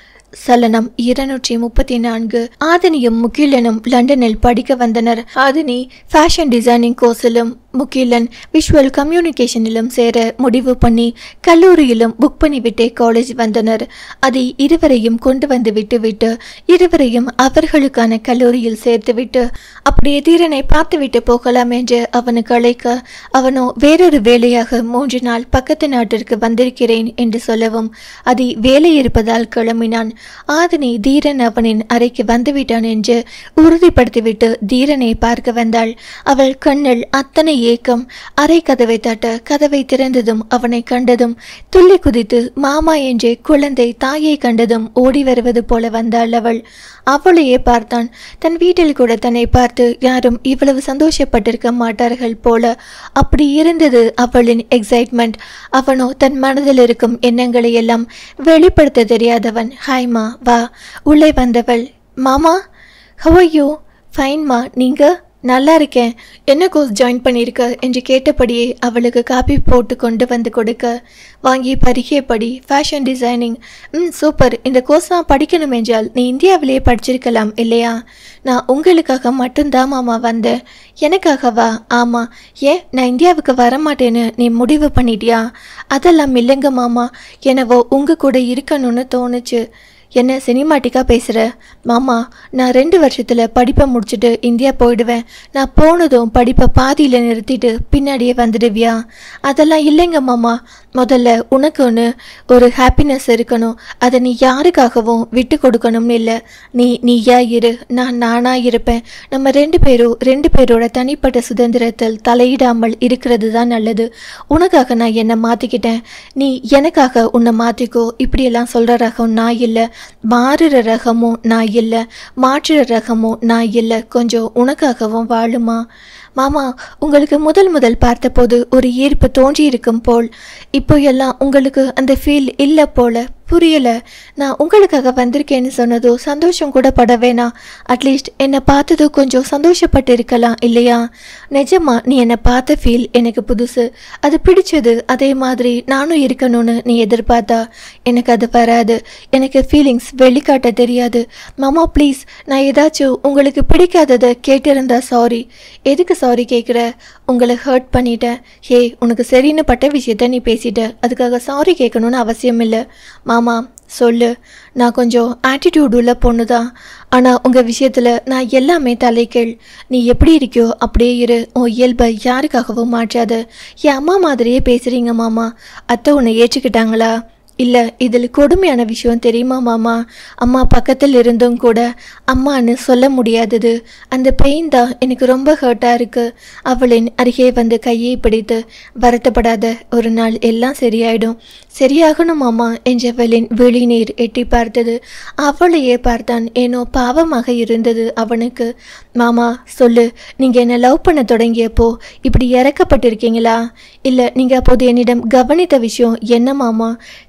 சலனம் இருநூற்றி முப்பத்தி நான்கு ஆதினியும் முகிலனும் லண்டனில் படிக்க வந்தனர் ஆதினி ஃபேஷன் டிசைனிங் கோர்ஸிலும் முகிலன் விஷுவல் கம்யூனிகேஷனிலும் சேர முடிவு பண்ணி கல்லூரியிலும் புக் பண்ணிவிட்டே காலேஜ் வந்தனர் அதை இருவரையும் கொண்டு வந்து விட்டுவிட்டு இருவரையும் அவர்களுக்கான கல்லூரியில் சேர்த்துவிட்டு அப்படியே தீரனை பார்த்துவிட்டு போகலாம் என்று அவனுக்கு அழைக்க அவனோ வேறொரு வேலையாக மூன்று நாள் பக்கத்து நாட்டிற்கு வந்திருக்கிறேன் என்று சொல்லவும் அதை வேலை இருப்பதால் கிளம்பினான் ஆதினி தீரன் அவனின் அறைக்கு வந்துவிட்டான் என்று உறுதிப்படுத்திவிட்டு தீரனை பார்க்க வந்தாள் அவள் கண்ணில் அத்தனை ஏக்கம் அறை கதவை தட்ட கதவை திறந்ததும் அவனை கண்டதும் துள்ளி குதித்து மாமா என்றே குழந்தை தாயை கண்டதும் ஓடி வருவது போல வந்தாள் அவள் அவளையே பார்த்தான் தன் வீட்டில் கூட தன்னை பார்த்து யாரும் இவ்வளவு சந்தோஷப்பட்டிருக்க மாட்டார்கள் போல அப்படி இருந்தது அவளின் எக்ஸைட்மெண்ட் அவனோ தன் மனதில் இருக்கும் எண்ணங்களை எல்லாம் வெளிப்படுத்த தெரியாதவன் ஹாய்மா வா உள்ளே வந்தவள் மாமா ஹவ் யூ ஃபைன்மா நீங்கள் நல்லா இருக்கேன் என்ன கோர்ஸ் ஜாயின் பண்ணியிருக்க என்று கேட்டபடியே அவளுக்கு காப்பி போட்டு கொண்டு வந்து கொடுக்க வாங்கி பருகிய படி ஃபேஷன் டிசைனிங் ம் சூப்பர் இந்த கோர்ஸ் நான் படிக்கணும் என்றால் நீ இந்தியாவிலேயே படிச்சிருக்கலாம் இல்லையா நான் உங்களுக்காக மட்டும்தான் மாமா வந்தேன் எனக்காகவா ஆமாம் ஏன் நான் இந்தியாவுக்கு வரமாட்டேன்னு நீ முடிவு பண்ணிட்டியா அதெல்லாம் இல்லைங்க மாமா எனவோ உங்கள் கூட இருக்கணும்னு தோணுச்சு என்ன சினிமாட்டிக்காக பேசுகிற மாமா நான் ரெண்டு வருஷத்தில் படிப்பை முடிச்சுட்டு இந்தியா போயிடுவேன் நான் போனதும் படிப்பை பாதியில் நிறுத்திட்டு பின்னாடியே வந்துடுவியா அதெல்லாம் இல்லைங்க மாமா முதல்ல உனக்குன்னு ஒரு ஹாப்பினஸ் இருக்கணும் அதை நீ யாருக்காகவும் விட்டு கொடுக்கணும்னு இல்லை நீ நீயா இரு நான் நானா இருப்பேன் நம்ம ரெண்டு பேரும் ரெண்டு பேரோட தனிப்பட்ட சுதந்திரத்தில் தலையிடாமல் இருக்கிறது தான் நல்லது உனக்காக நான் என்னை மாற்றிக்கிட்டேன் நீ எனக்காக உன்னை மாற்றிக்கோ இப்படியெல்லாம் சொல்கிற ரகம் நான் இல்லை மாறுற ரகமும் நான் இல்லை மாற்றுற ரகமும் நான் இல்லை கொஞ்சம் உனக்காகவும் வாழுமா மாமா உங்களுக்கு முதல் முதல் பார்த்தபோது ஒரு ஈர்ப்பு தோன்றியிருக்கும் போல் இப்போ எல்லாம் உங்களுக்கு அந்த ஃபீல் இல்லை போல புரியல நான் உங்களுக்காக வந்திருக்கேன்னு சொன்னதோ சந்தோஷம் கூட பட வேணாம் அட்லீஸ்ட் என்னை பார்த்ததோ கொஞ்சம் சந்தோஷப்பட்டு இருக்கலாம் இல்லையா நிஜமா நீ என்னை பார்த்த ஃபீல் எனக்கு புதுசு அது பிடிச்சது அதே மாதிரி நானும் இருக்கணும்னு நீ எதிர்பார்த்தா எனக்கு அது வராது எனக்கு ஃபீலிங்ஸ் வெளிக்காட்ட தெரியாது மாமா ப்ளீஸ் நான் ஏதாச்சும் உங்களுக்கு பிடிக்காததை கேட்டிருந்தா சாரி எதுக்கு சாரி கேட்குற உங்களை ஹர்ட் பண்ணிட்டேன் ஹே உனக்கு சரின்னு பட்ட விஷயத்த நீ பேசிட்ட அதுக்காக சாரி கேட்கணும்னு அவசியம் இல்லை மாமா சொல்லு நான் கொஞ்சம் ஆட்டிடியூட் உள்ள பொண்ணு தான் ஆனால் உங்கள் விஷயத்தில் நான் எல்லாமே தலைக்கீழ் நீ எப்படி இருக்கியோ அப்படியே இரு உன் இயல்பை யாருக்காகவும் மாற்றாத என் அம்மா மாதிரியே பேசுகிறீங்க மாமா அத்தை உன்னை ஏற்றுக்கிட்டாங்களா இல்லை இதில் கொடுமையான விஷயம் தெரியுமா மாமா அம்மா பக்கத்தில் இருந்தும் கூட அம்மான்னு சொல்ல முடியாதது அந்த பெயின் தான் எனக்கு ரொம்ப ஹர்ட்டாக இருக்குது அவளின் அருகே வந்து கையை பிடித்து வருத்தப்படாத ஒரு நாள் எல்லாம் சரியாயிடும் சரியாகணும் மாமா என்றவளின் விழிநீர் எட்டி பார்த்தது அவளையே பார்த்தான் ஏனோ பாவமாக இருந்தது அவனுக்கு மாமா சொல்லு நீங்கள் என்னை லவ் பண்ண தொடங்கியப்போ இப்படி இறக்கப்பட்டிருக்கீங்களா இல்லை நீங்கள் அப்போது என்னிடம் கவனித்த விஷயம் என்ன மாமா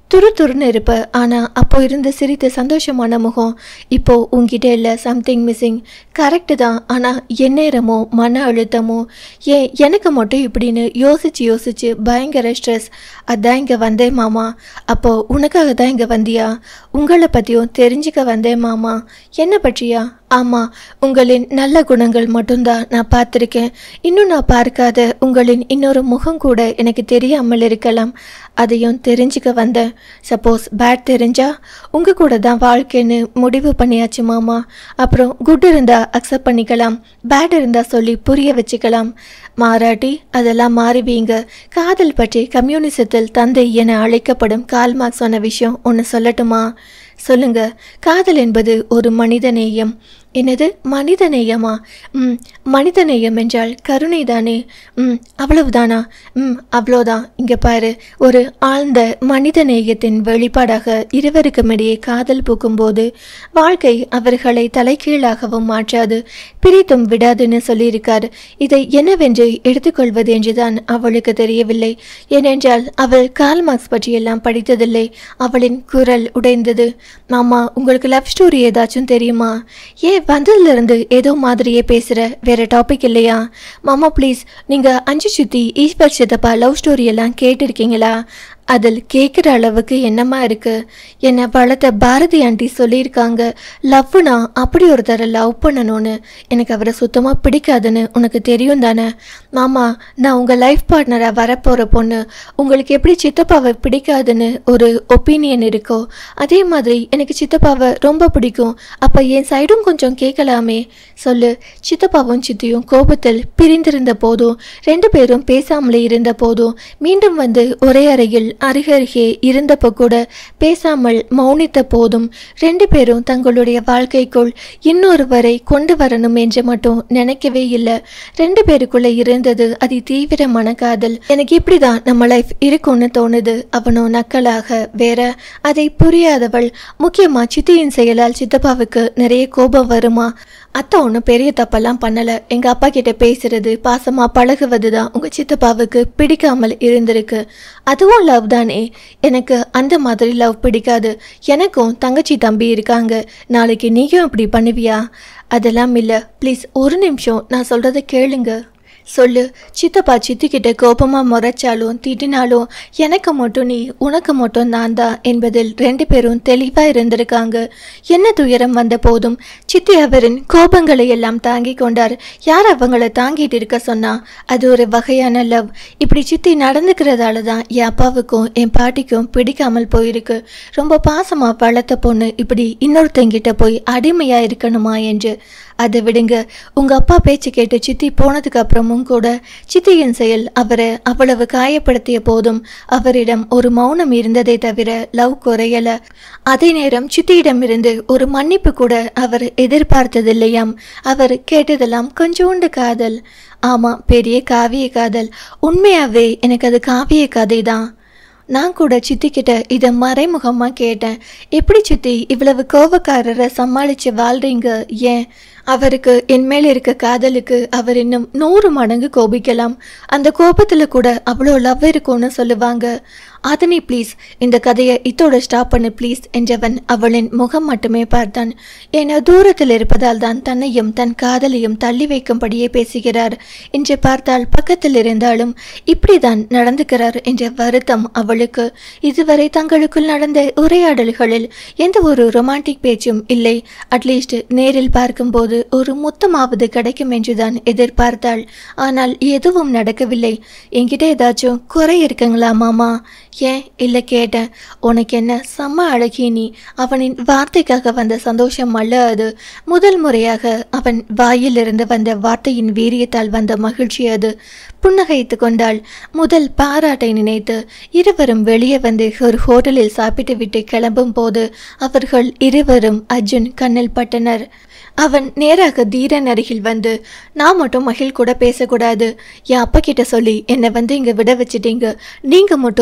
துரு துருன்னு இருப்ப ஆனா அப்போ இருந்த சிரித்த சந்தோஷமான முகம் இப்போ உங்ககிட்ட இல்லை சம்திங் மிஸ்ஸிங் கரெக்டு தான் ஆனா எந்நேரமோ மன அழுத்தமோ ஏன் எனக்கு மட்டும் இப்படின்னு யோசிச்சு யோசிச்சு பயங்கர ஸ்ட்ரெஸ் அதான் இங்க வந்தேன் மாமா அப்போ உனக்காக தான் இங்க வந்தியா உங்களை பத்தியும் தெரிஞ்சுக்க வந்தேன் மாமா என்ன பற்றியா ஆமா உங்களின் நல்ல குணங்கள் மட்டும்தான் நான் பார்த்துருக்கேன் இன்னும் நான் பார்க்காத உங்களின் இன்னொரு முகம் கூட எனக்கு தெரியாமல் இருக்கலாம் அதையும் தெரிஞ்சுக்க வந்தேன் சப்போஸ் பேட் தெரிஞ்சா உங்க கூட தான் வாழ்க்கைன்னு முடிவு பண்ணியாச்சு மாமா அப்புறம் குட் இருந்தா அக்செப்ட் பண்ணிக்கலாம் பேட் இருந்தா சொல்லி புரிய வச்சுக்கலாம் மாறாட்டி அதெல்லாம் மாறுவீங்க காதல் பற்றி கம்யூனிசத்தில் தந்தை என அழைக்கப்படும் கால்மார்க் சொன்ன விஷயம் ஒன்று சொல்லட்டுமா சொல்லுங்க காதல் என்பது ஒரு மனிதநேயம் என்னது மனிதநேயமா ம் மனிதநேயம் என்றால் கருணை தானே ம் அவ்வளவுதானா ம் அவ்வளோதான் இங்கே பாரு ஒரு ஆழ்ந்த மனிதநேயத்தின் வெளிப்பாடாக இருவருக்கும் இடையே காதல் பூக்கும்போது வாழ்க்கை அவர்களை தலைகீழாகவும் மாற்றாது பிரித்தும் விடாதுன்னு சொல்லியிருக்கார் இதை என்னவென்று எடுத்துக்கொள்வது என்றுதான் அவளுக்கு தெரியவில்லை ஏனென்றால் அவள் கால் மார்க்ஸ் பற்றியெல்லாம் படித்ததில்லை அவளின் குரல் உடைந்தது மாமா உங்களுக்கு லவ் ஸ்டோரி ஏதாச்சும் தெரியுமா ஏன் வந்ததுலேருந்து ஏதோ மாதிரியே பேசுகிற வேற டாபிக் இல்லையா மாமா ப்ளீஸ் நீங்கள் அஞ்சு சுத்தி ஈஸ்வர் சித்தப்பா லவ் ஸ்டோரி எல்லாம் கேட்டிருக்கீங்களா அதில் கேட்குற அளவுக்கு என்னமா இருக்கு என்னை வளர்த்த பாரதி ஆண்டி சொல்லியிருக்காங்க லவ்னா அப்படி ஒருத்தரை லவ் பண்ணணும்னு எனக்கு அவரை சுத்தமாக பிடிக்காதுன்னு உனக்கு தெரியும் தானே மாமா நான் உங்கள் லைஃப் பார்ட்னராக வரப்போகிற பொண்ணு உங்களுக்கு எப்படி சித்தப்பாவை பிடிக்காதுன்னு ஒரு ஒப்பீனியன் இருக்கோ அதே மாதிரி எனக்கு சித்தப்பாவை ரொம்ப பிடிக்கும் அப்போ என் சைடும் கொஞ்சம் கேட்கலாமே சொல்லு சித்தப்பாவும் சித்தியும் கோபத்தில் பிரிந்திருந்த போதும் ரெண்டு பேரும் பேசாமலே இருந்த போதும் மீண்டும் வந்து ஒரே அறையில் அருகருகே இருந்தப்போ கூட பேசாமல் மௌனித்த போதும் ரெண்டு பேரும் தங்களுடைய வாழ்க்கைக்குள் இன்னொருவரை கொண்டு வரணும் என்று மட்டும் நினைக்கவே இல்லை ரெண்டு பேருக்குள்ள இருந்தது அதி தீவிரமான காதல் எனக்கு இப்படிதான் நம்ம லைஃப் இருக்கும்னு தோணுது அவனோ நக்கலாக வேற அதை புரியாதவள் முக்கியமா சித்தியின் செயலால் சித்தப்பாவுக்கு நிறைய கோபம் வருமா அத்தை ஒன்றும் பெரிய தப்பெல்லாம் பண்ணல எங்க அப்பா கிட்ட பேசுறது பாசமா பழகுவது தான் உங்க சித்தப்பாவுக்கு பிடிக்காமல் இருந்திருக்கு அதுவும் லவ் தானே எனக்கு அந்த மாதிரி லவ் பிடிக்காது எனக்கும் தங்கச்சி தம்பி இருக்காங்க நாளைக்கு நீயும் அப்படி பண்ணுவியா அதெல்லாம் இல்லை ப்ளீஸ் ஒரு நிமிஷம் நான் சொல்றதை கேளுங்க சொல்லு சித்தப்பா சித்திக்கிட்ட கோபமா முறைச்சாலும் திட்டினாலும் எனக்கு மட்டும் நீ உனக்கு மட்டும் நான் தான் என்பதில் ரெண்டு பேரும் தெளிவா இருந்திருக்காங்க என்ன துயரம் வந்த போதும் சித்தி அவரின் கோபங்களை எல்லாம் தாங்கி கொண்டார் யார் அவங்கள தாங்கிட்டு இருக்க சொன்னா அது ஒரு வகையான லவ் இப்படி சித்தி நடந்துக்கிறதால தான் என் அப்பாவுக்கும் என் பாட்டிக்கும் பிடிக்காமல் போயிருக்கு ரொம்ப பாசமா வளர்த்த பொண்ணு இப்படி இன்னொருத்தங்கிட்ட போய் அடிமையா இருக்கணுமா என்று அதை விடுங்க உங்க அப்பா பேச்சு கேட்டு சித்தி போனதுக்கு அப்புறமும் கூட சித்தியின் செயல் அவரை அவ்வளவு காயப்படுத்திய போதும் அவரிடம் ஒரு மௌனம் இருந்ததே தவிர லவ் குறையல அதே நேரம் சித்தியிடமிருந்து ஒரு மன்னிப்பு கூட அவர் எதிர்பார்த்ததில்லையாம் அவர் கேட்டதெல்லாம் கொஞ்சோண்டு காதல் ஆமா பெரிய காவிய காதல் உண்மையாவே எனக்கு அது காவிய கதை தான் நான் கூட சித்திக்கிட்ட இதை மறைமுகமாக கேட்டேன் எப்படி சித்தி இவ்வளவு கோபக்காரரை சமாளித்து வாழ்றீங்க ஏன் அவருக்கு என் மேல் இருக்க காதலுக்கு அவர் இன்னும் நூறு மடங்கு கோபிக்கலாம் அந்த கோபத்தில் கூட அவ்வளோ லவ் இருக்கும்னு சொல்லுவாங்க அதனி ப்ளீஸ் இந்த கதையை இத்தோட ஸ்டாப் பண்ணு ப்ளீஸ் என்றவன் அவளின் முகம் மட்டுமே பார்த்தான் ஏன்னா தூரத்தில் இருப்பதால் தான் தன்னையும் தன் காதலையும் தள்ளி வைக்கும்படியே பேசுகிறார் என்று பார்த்தால் பக்கத்தில் இருந்தாலும் இப்படிதான் நடந்துக்கிறார் என்ற வருத்தம் அவளுக்கு இதுவரை தங்களுக்குள் நடந்த உரையாடல்களில் எந்த ஒரு ரொமான்டிக் பேச்சும் இல்லை அட்லீஸ்ட் நேரில் பார்க்கும்போது ஒரு முத்தமாவது கிடைக்கும் என்றுதான் எதிர்பார்த்தாள் ஆனால் எதுவும் நடக்கவில்லை என்கிட்ட ஏதாச்சும் குறை இருக்குங்களா மாமா ஏன் இல்லை கேட்டேன் உனக்கு என்ன செம்ம அழகி நீ அவனின் வார்த்தைக்காக வந்த சந்தோஷம் அல்ல அது முதல் முறையாக அவன் வாயிலிருந்து வந்த வார்த்தையின் வீரியத்தால் வந்த மகிழ்ச்சி அது புன்னகைத்து கொண்டாள் முதல் பாராட்டை நினைத்து இருவரும் வெளியே வந்து ஒரு ஹோட்டலில் சாப்பிட்டு விட்டு கிளம்பும் போது அவர்கள் இருவரும் அர்ஜுன் கண்ணில் பட்டனர் அவன் நேராக தீரன் அருகில் வந்து நான் மட்டும் மகிழ் கூட பேசக்கூடாது என் அப்பா கிட்ட சொல்லி என்னை வந்து இங்கே விட வச்சிட்டீங்க நீங்கள் மட்டும் ஜோ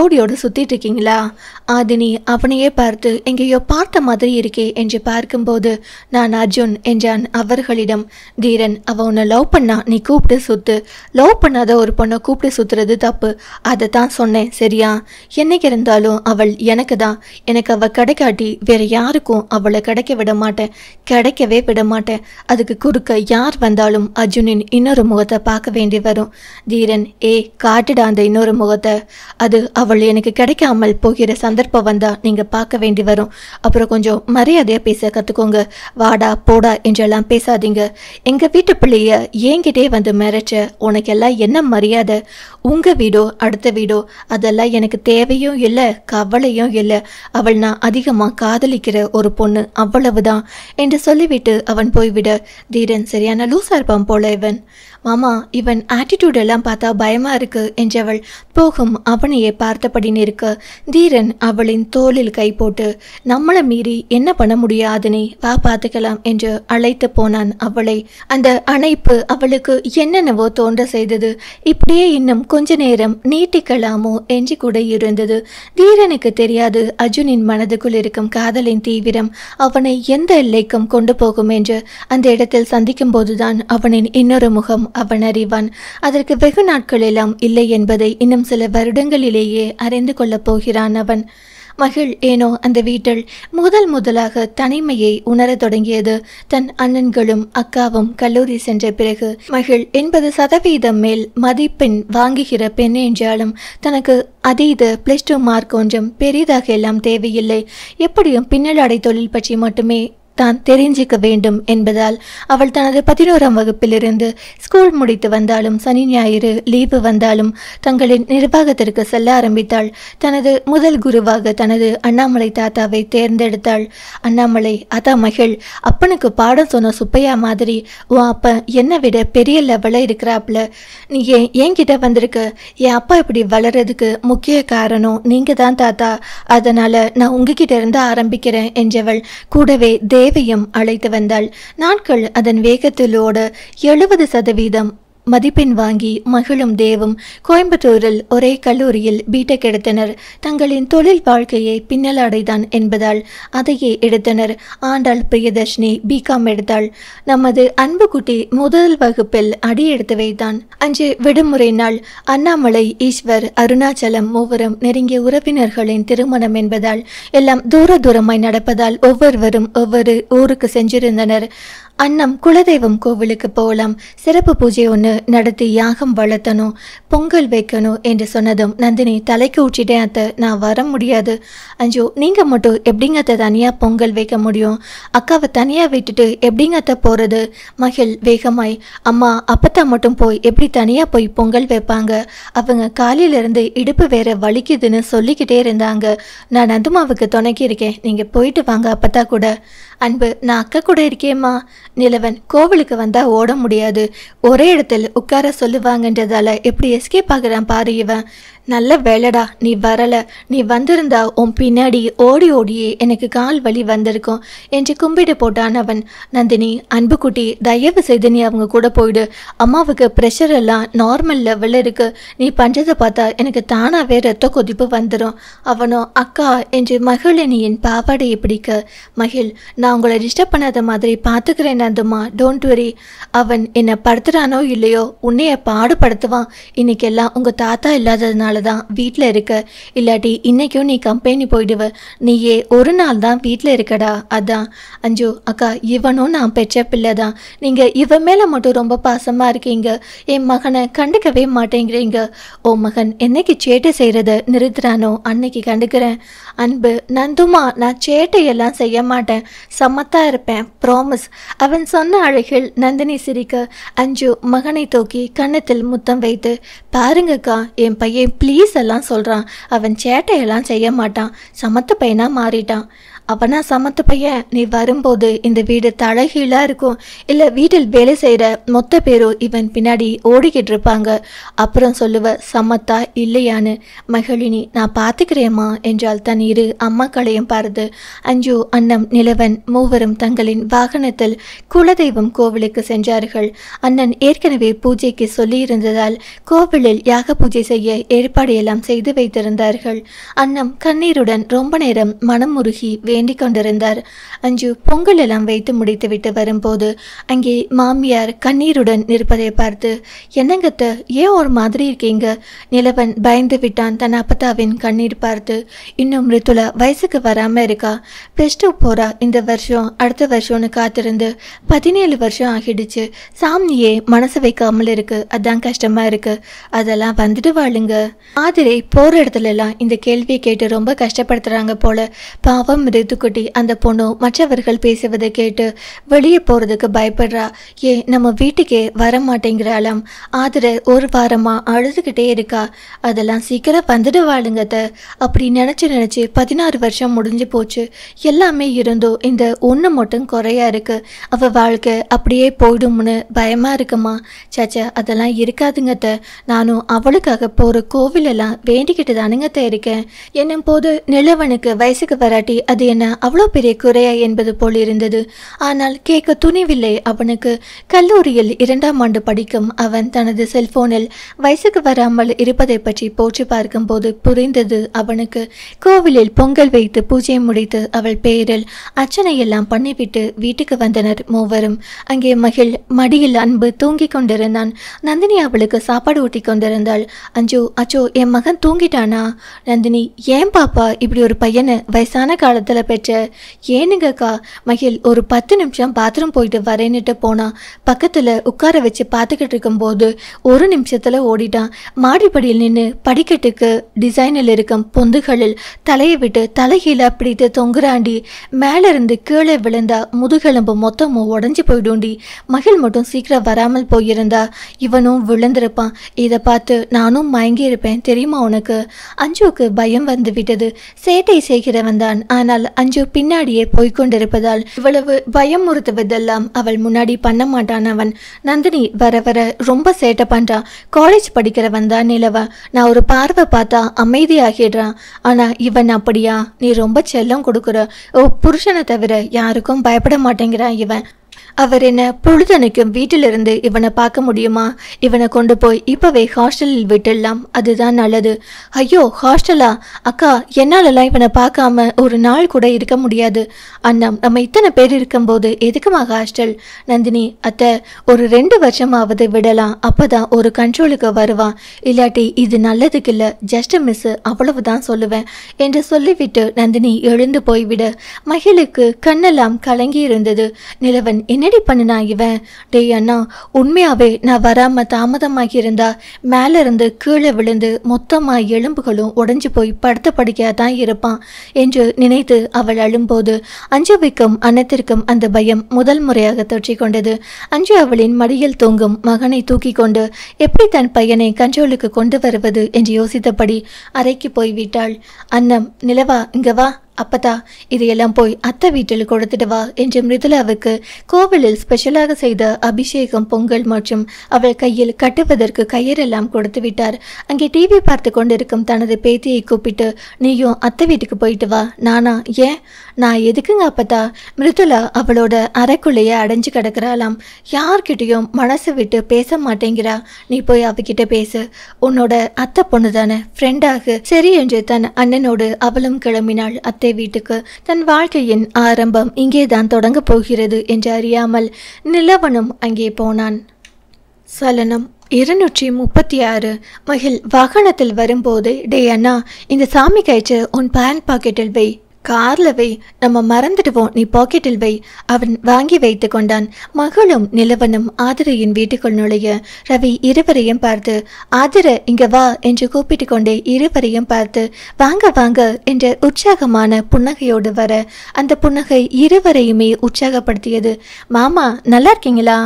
கல்லூரியோடு சுத்திட்டு இருக்கீங்களா ஆதினி அவனையே பார்த்து எங்கேயோ பார்த்த மாதிரி இருக்கே என்று பார்க்கும்போது நான் அர்ஜுன் என்றான் அவர்களிடம் தீரன் அவ உன்னை லவ் பண்ணா நீ கூப்பிட்டு சுத்து லவ் பண்ணாத ஒரு பொண்ணை கூப்பிட்டு சுத்துறது தப்பு அதை தான் சொன்னேன் சரியா என்னைக்கு இருந்தாலும் அவள் எனக்கு தான் எனக்கு அவள் கிடைக்காட்டி வேற யாருக்கும் அவளை கிடைக்க விட மாட்டேன் கிடைக்கவே விட மாட்டேன் அதுக்கு குறுக்க யார் வந்தாலும் அர்ஜுனின் இன்னொரு முகத்தை பார்க்க வேண்டி வரும் தீரன் ஏ காட்டுடா அந்த இன்னொரு முகத்தை அது அவள் எனக்கு கிடைக்காமல் போகிற சந்தர்ப்பம் வந்தா நீங்க பார்க்க வேண்டி வரும் அப்புறம் கொஞ்சம் மரியாதையா பேச கத்துக்கோங்க வாடா போடா என்றெல்லாம் பேசாதீங்க எங்க வீட்டு பிள்ளைய என்கிட்டே வந்து மிரட்ட உனக்கெல்லாம் என்ன மரியாதை உங்க வீடோ அடுத்த வீடோ அதெல்லாம் எனக்கு தேவையும் இல்லை கவலையும் இல்லை அவள் நான் அதிகமாக காதலிக்கிற ஒரு பொண்ணு அவ்வளவுதான் என்று சொல்லிவிட்டு அவன் போய்விட தீரன் சரியான லூசா இருப்பான் போல இவன் மாமா இவன் ஆட்டிடியூட் எல்லாம் பார்த்தா பயமா இருக்கு என்றவள் போகும் அவனையே பார்த்தபடி நிற்க தீரன் அவளின் தோளில் கை போட்டு நம்மளை மீறி என்ன பண்ண முடியாதுனே வா பார்த்துக்கலாம் என்று அழைத்து போனான் அவளை அந்த அணைப்பு அவளுக்கு என்னென்னவோ தோன்ற செய்தது இப்படியே இன்னும் கொஞ்ச நேரம் நீட்டிக்கலாமோ என்று கூட இருந்தது தீரனுக்கு தெரியாது அர்ஜுனின் மனதுக்குள் இருக்கும் காதலின் தீவிரம் அவனை எந்த எல்லைக்கும் கொண்டு போகும் என்று அந்த இடத்தில் சந்திக்கும் போதுதான் அவனின் இன்னொரு முகம் அவன் அறிவான் அதற்கு வெகு நாட்கள் எல்லாம் இல்லை என்பதை இன்னும் சில வருடங்களிலேயே அறிந்து கொள்ளப் போகிறான் அவன் மகிழ் ஏனோ அந்த வீட்டில் முதல் முதலாக தனிமையை உணரத் தொடங்கியது தன் அண்ணன்களும் அக்காவும் கல்லூரி சென்ற பிறகு மகிழ் எண்பது சதவீதம் மேல் மதிப்பெண் வாங்குகிற பெண் என்றாலும் தனக்கு அதீத பிளஸ் டூ மார்க் கொஞ்சம் பெரிதாக எல்லாம் தேவையில்லை எப்படியும் பின்னலாடை தொழில் பற்றி மட்டுமே தான் தெரிஞ்சிக்க வேண்டும் என்பதால் அவள் தனது பதினோராம் வகுப்பிலிருந்து ஸ்கூல் முடித்து வந்தாலும் சனி ஞாயிறு லீவு வந்தாலும் தங்களின் நிர்வாகத்திற்கு செல்ல ஆரம்பித்தாள் தனது முதல் குருவாக தனது அண்ணாமலை தாத்தாவை தேர்ந்தெடுத்தாள் அண்ணாமலை அதா மகிழ் அப்பனுக்கு பாடம் சொன்ன சுப்பையா மாதிரி உன் அப்பா என்னை விட பெரிய லெவலில் இருக்கிறாப்ல நீ ஏன் என்கிட்ட வந்திருக்க என் அப்பா இப்படி வளர்றதுக்கு முக்கிய காரணம் நீங்க தான் தாத்தா அதனால நான் உங்ககிட்ட இருந்து ஆரம்பிக்கிறேன் என்றவள் கூடவே தேவையும் அழைத்து வந்தாள் நாட்கள் அதன் வேகத்திலோட எழுபது சதவீதம் மதிப்பெண் வாங்கி மகிழும் தேவும் கோயம்புத்தூரில் ஒரே கல்லூரியில் பிடெக் எடுத்தனர் தங்களின் தொழில் வாழ்க்கையை பின்னலாடைதான் என்பதால் அதையே எடுத்தனர் ஆண்டாள் பிரியதர்ஷினி பிகாம் எடுத்தாள் நமது அன்பு குட்டி முதல் வகுப்பில் அடி எடுத்து வைத்தான் அன்று விடுமுறை நாள் அண்ணாமலை ஈஸ்வர் அருணாச்சலம் மூவரும் நெருங்கிய உறவினர்களின் திருமணம் என்பதால் எல்லாம் தூர தூரமாய் நடப்பதால் ஒவ்வொருவரும் ஒவ்வொரு ஊருக்கு சென்றிருந்தனர் அன்னம் குலதெய்வம் கோவிலுக்கு போகலாம் சிறப்பு பூஜை ஒன்று நடத்தி யாகம் வளர்த்தணும் பொங்கல் வைக்கணும் என்று சொன்னதும் நந்தினி தலைக்கு ஊற்றிட்டேன் அத்தை நான் வர முடியாது அஞ்சு நீங்கள் மட்டும் எப்படிங்க அத்தை தனியாக பொங்கல் வைக்க முடியும் அக்காவை தனியாக விட்டுட்டு எப்படிங்க அத்தை போகிறது மகிழ் வேகமாய் அம்மா அப்பத்தா மட்டும் போய் எப்படி தனியாக போய் பொங்கல் வைப்பாங்க அவங்க காலையிலேருந்து இடுப்பு வேற வலிக்குதுன்னு சொல்லிக்கிட்டே இருந்தாங்க நான் நந்துமாவுக்கு துணைக்கி இருக்கேன் நீங்கள் போயிட்டு வாங்க அப்பத்தா கூட அன்பு நான் அக்கா கூட இருக்கேம்மா நிலவன் கோவிலுக்கு வந்தா ஓட முடியாது ஒரே இடத்தில் உட்கார சொல்லுவாங்கன்றதால எப்படி எஸ்கேப் ஆகுறான் பாரு இவன் நல்ல வேலைடா நீ வரல நீ வந்திருந்தா உன் பின்னாடி ஓடி ஓடியே எனக்கு கால் வலி வந்திருக்கும் என்று கும்பிடு போட்டான் அவன் நந்தினி அன்புக்குட்டி தயவு செய்து நீ அவங்க கூட போயிடு அம்மாவுக்கு ப்ரெஷர் எல்லாம் நார்மல் லெவலில் இருக்கு நீ பண்றதை பார்த்தா எனக்கு தானாவே ரத்த கொதிப்பு வந்துடும் அவனோ அக்கா என்று மகளினியின் பாவாடையை பிடிக்க மகிழ் நான் உங்களை டிஸ்டர்ப் பண்ணாத மாதிரி பார்த்துக்கிறேன் நந்துமா டோன்ட் வரி அவன் என்னை படுத்துறானோ இல்லையோ உன்னைய பாடுபடுத்துவான் இன்னைக்கெல்லாம் உங்க தாத்தா இல்லாததுனால தான் வீட்டில் இருக்க இல்லாட்டி இன்னைக்கும் நீ கம்பெனி போயிடுவ நீயே ஒரு நாள் தான் வீட்டில் இருக்கடா அதான் அஞ்சு அக்கா இவனும் நான் பெற்ற பிள்ளை தான் நீங்கள் இவன் மேலே மட்டும் ரொம்ப பாசமாக இருக்கீங்க என் மகனை கண்டுக்கவே மாட்டேங்கிறீங்க ஓ மகன் என்னைக்கு சேட்டை செய்கிறத நிறுத்துறானோ அன்னைக்கு கண்டுக்கிறேன் அன்பு நந்துமா நான் சேட்டையெல்லாம் செய்ய மாட்டேன் சமத்தா இருப்பேன் ப்ராமிஸ் அவன் சொன்ன அழகில் நந்தினி சிரிக்க அஞ்சு மகனை தூக்கி கன்னத்தில் முத்தம் வைத்து பாருங்கக்கா என் பையன் ப்ளீஸ் எல்லாம் சொல்கிறான் அவன் சேட்டையெல்லாம் செய்ய மாட்டான் சமத்த பையனாக மாறிட்டான் அவனா சமத்து பையன் நீ வரும்போது இந்த வீடு தழகீழா இருக்கும் இல்ல வீட்டில் வேலை செய்யற மொத்த பேரும் இவன் பின்னாடி ஓடிக்கிட்டு இருப்பாங்க அப்புறம் சொல்லுவ சமத்தா இல்லையான்னு மகளினி நான் பார்த்துக்கிறேம்மா என்றால் தன் இரு அம்மாக்களையும் பார்த்து அஞ்சு அண்ணம் நிலவன் மூவரும் தங்களின் வாகனத்தில் குலதெய்வம் கோவிலுக்கு சென்றார்கள் அண்ணன் ஏற்கனவே பூஜைக்கு சொல்லியிருந்ததால் கோவிலில் யாக பூஜை செய்ய ஏற்பாடு எல்லாம் செய்து வைத்திருந்தார்கள் அண்ணம் கண்ணீருடன் ரொம்ப நேரம் மனம் உருகி வேண்டிக் கொண்டிருந்தார் அஞ்சு பொங்கல் எல்லாம் வைத்து முடித்துவிட்டு வரும்போது அங்கே மாமியார் கண்ணீருடன் நிற்பதை பார்த்து என்னங்கத்த ஏன் ஒரு மாதிரி இருக்கீங்க நிலவன் பயந்து விட்டான் தன் அப்பத்தாவின் கண்ணீர் பார்த்து இன்னும் மிருத்துளா வயசுக்கு வராம இருக்கா ப்ளஸ் டூ போறா இந்த வருஷம் அடுத்த வருஷம்னு காத்திருந்து பதினேழு வருஷம் ஆகிடுச்சு சாமியே மனசு வைக்காமல் இருக்கு அதான் கஷ்டமா இருக்கு அதெல்லாம் வந்துட்டு வாழுங்க ஆதிரை போற இடத்துல எல்லாம் இந்த கேள்வியை கேட்டு ரொம்ப கஷ்டப்படுத்துறாங்க போல பாவம் ரித்துக்குட்டி அந்த பொண்ணு மற்றவர்கள் பேசுவதை கேட்டு வெளியே போறதுக்கு பயப்படுறா ஏ நம்ம வீட்டுக்கே வர மாட்டேங்கிறாளாம் ஆதிரை ஒரு வாரமா அழுதுகிட்டே இருக்கா அதெல்லாம் சீக்கிரம் வந்துட்டு வாழுங்கத்த அப்படி நினைச்சு நினைச்சு பதினாறு வருஷம் முடிஞ்சு போச்சு எல்லாமே இருந்தோ இந்த ஒன்று மட்டும் குறையா இருக்கு அவ வாழ்க்கை அப்படியே போயிடும்னு பயமா இருக்குமா சச்சா அதெல்லாம் இருக்காதுங்கத்த நானும் அவளுக்காக போற கோவில் எல்லாம் வேண்டிக்கிட்டு தானுங்கத்த இருக்கேன் என்னும் போது நிலவனுக்கு வயசுக்கு வராட்டி அது என்ன அவ்வளோ பெரிய குறையா என்பது போல் இருந்தது ஆனால் கேட்க துணிவில்லை அவனுக்கு கல்லூரியில் இரண்டாம் ஆண்டு படிக்கும் அவன் தனது செல்போனில் வயசுக்கு வராமல் இருப்பதை பற்றி போற்றி பார்க்கும்போது புரிந்தது அவனுக்கு கோவிலில் பொங்கல் வைத்து பூஜை முடித்து அவள் பெயரில் அர்ச்சனை எல்லாம் பண்ணிவிட்டு வீட்டுக்கு வந்தனர் மூவரும் அங்கே மகிழ் மடியில் அன்பு தூங்கிக் கொண்டிருந்தான் நந்தினி அவளுக்கு சாப்பாடு ஊட்டி கொண்டிருந்தாள் அஞ்சு அச்சோ என் மகன் தூங்கிட்டானா நந்தினி ஏன் பாப்பா இப்படி ஒரு பையனை வயசான காலத்துல பெற்ற ஏனுங்கக்கா மகிழ் ஒரு பத்து நிமிஷம் பாத்ரூம் போயிட்டு வரேன்னுட்டு போனா பக்கத்துல உட்கார வச்சு பார்த்துக்கிட்டு இருக்கும்போது ஒரு நிமிஷத்துல ஓடிட்டான் மாடிப்படியில் நின்று படிக்கட்டுக்கு டிசைனில் இருக்கும் பொந்துகளில் தலையை விட்டு தலைகீழ பிடித்து தொங்குறாண்டி மேல இருந்து கீழே விழுந்தா முதுகெலும்பு மொத்தமும் உடஞ்சி போயிடும்டி மகிழ் மட்டும் சீக்கிரம் வராமல் போயிருந்தா இவனும் விழுந்திருப்பான் இதை பார்த்து நானும் மயங்கி இருப்பேன் தெரியுமா உனக்கு அஞ்சுவுக்கு பயம் வந்து விட்டது சேட்டை செய்கிறவன் தான் ஆனால் அஞ்சு பின்னாடியே போய்க்கொண்டிருப்பதால் இவ்வளவு பயம் முறுத்துவதெல்லாம் அவள் முன்னாடி பண்ண மாட்டான் அவன் நந்தினி வர வர ரொம்ப சேட்டை பண்றான் காலேஜ் படிக்கிறவன் தான் நிலவ நான் ஒரு பார்வை பார்த்தா அமைதியாகிடுறான் ஆனா இவன் அப்படியா நீ ரொம்ப செல்லம் கொடுக்குற ஓ புருஷனை தவிர யாருக்கும் பயப்பட மாட்டேங்கிறான் இவன் அவர் என்ன பொழுதனுக்கும் வீட்டிலிருந்து இவனை பார்க்க முடியுமா இவனை கொண்டு போய் இப்பவே ஹாஸ்டலில் விட்டுடலாம் அதுதான் நல்லது ஐயோ ஹாஸ்டலா அக்கா என்னாலலாம் இவனை பார்க்காம ஒரு நாள் கூட இருக்க முடியாது அண்ணா நம்ம இத்தனை பேர் இருக்கும்போது எதுக்குமா ஹாஸ்டல் நந்தினி அத்தை ஒரு ரெண்டு வருஷமாவது விடலாம் அப்பதான் ஒரு கண்ட்ரோலுக்கு வருவான் இல்லாட்டி இது நல்லதுக்கு இல்லை ஜஸ்ட் மிஸ் அவ்வளவுதான் சொல்லுவேன் என்று சொல்லிவிட்டு நந்தினி எழுந்து போய்விட மகிழுக்கு கண்ணெல்லாம் கலங்கி இருந்தது நிலவன் என்னடி பண்ணுனா இவன் டேய் அண்ணா உண்மையாவே நான் வராம தாமதமாகி இருந்தா மேல இருந்து கீழே விழுந்து மொத்தமா எலும்புகளும் உடைஞ்சு போய் படுத்த படுக்கையா தான் இருப்பான் என்று நினைத்து அவள் அழும்போது அஞ்சுவிக்கும் அன்னத்திற்கும் அந்த பயம் முதல் முறையாக தொற்றிக் கொண்டது அஞ்சு அவளின் மடியில் தூங்கும் மகனை தூக்கி கொண்டு எப்படி தன் பையனை கண்ட்ரோலுக்கு கொண்டு வருவது என்று யோசித்தபடி அறைக்கு போய்விட்டாள் அன்னம் நிலவா இங்க வா அப்பதா இதையெல்லாம் போய் அத்தை வீட்டில் கொடுத்துட்டு வா என்று மிருதுலாவுக்கு கோவிலில் ஸ்பெஷலாக செய்த அபிஷேகம் பொங்கல் மற்றும் அவள் கையில் கட்டுவதற்கு கயிறெல்லாம் கொடுத்து விட்டார் அங்கே டிவி பார்த்து கொண்டிருக்கும் தனது பேத்தியை கூப்பிட்டு நீயும் அத்தை வீட்டுக்கு போயிட்டு வா நானா ஏன் நான் எதுக்குங்க அப்பதா மிருதுலா அவளோட அறைக்குள்ளேயே அடைஞ்சு கிடக்குறாளாம் யார்கிட்டயும் மனசு விட்டு பேச மாட்டேங்கிறா நீ போய் அவகிட்ட பேசு உன்னோட அத்தை பொண்ணு தானே ஃப்ரெண்டாகு சரி என்று தன் அண்ணனோடு அவளும் கிளம்பினாள் அத்தை வீட்டுக்கு தன் வாழ்க்கையின் ஆரம்பம் இங்கேதான் தொடங்கப் போகிறது என்று அறியாமல் நிலவனும் அங்கே போனான் சலனம் இருநூற்றி முப்பத்தி ஆறு மகிழ் வாகனத்தில் வரும்போது டே அண்ணா இந்த சாமி கயிற்று உன் பேண்ட் பாக்கெட்டில் வை கார்ல வை நம்ம மறந்துடுவோம் நீ பாக்கெட்டில் வை அவன் வாங்கி வைத்து கொண்டான் மகளும் நிலவனும் ஆதிரையின் வீட்டுக்குள் நுழைய ரவி இருவரையும் பார்த்து ஆதிர இங்க வா என்று கூப்பிட்டு கொண்டே இருவரையும் பார்த்து வாங்க வாங்க என்ற உற்சாகமான புன்னகையோடு வர அந்த புன்னகை இருவரையுமே உற்சாகப்படுத்தியது மாமா நல்லா இருக்கீங்களா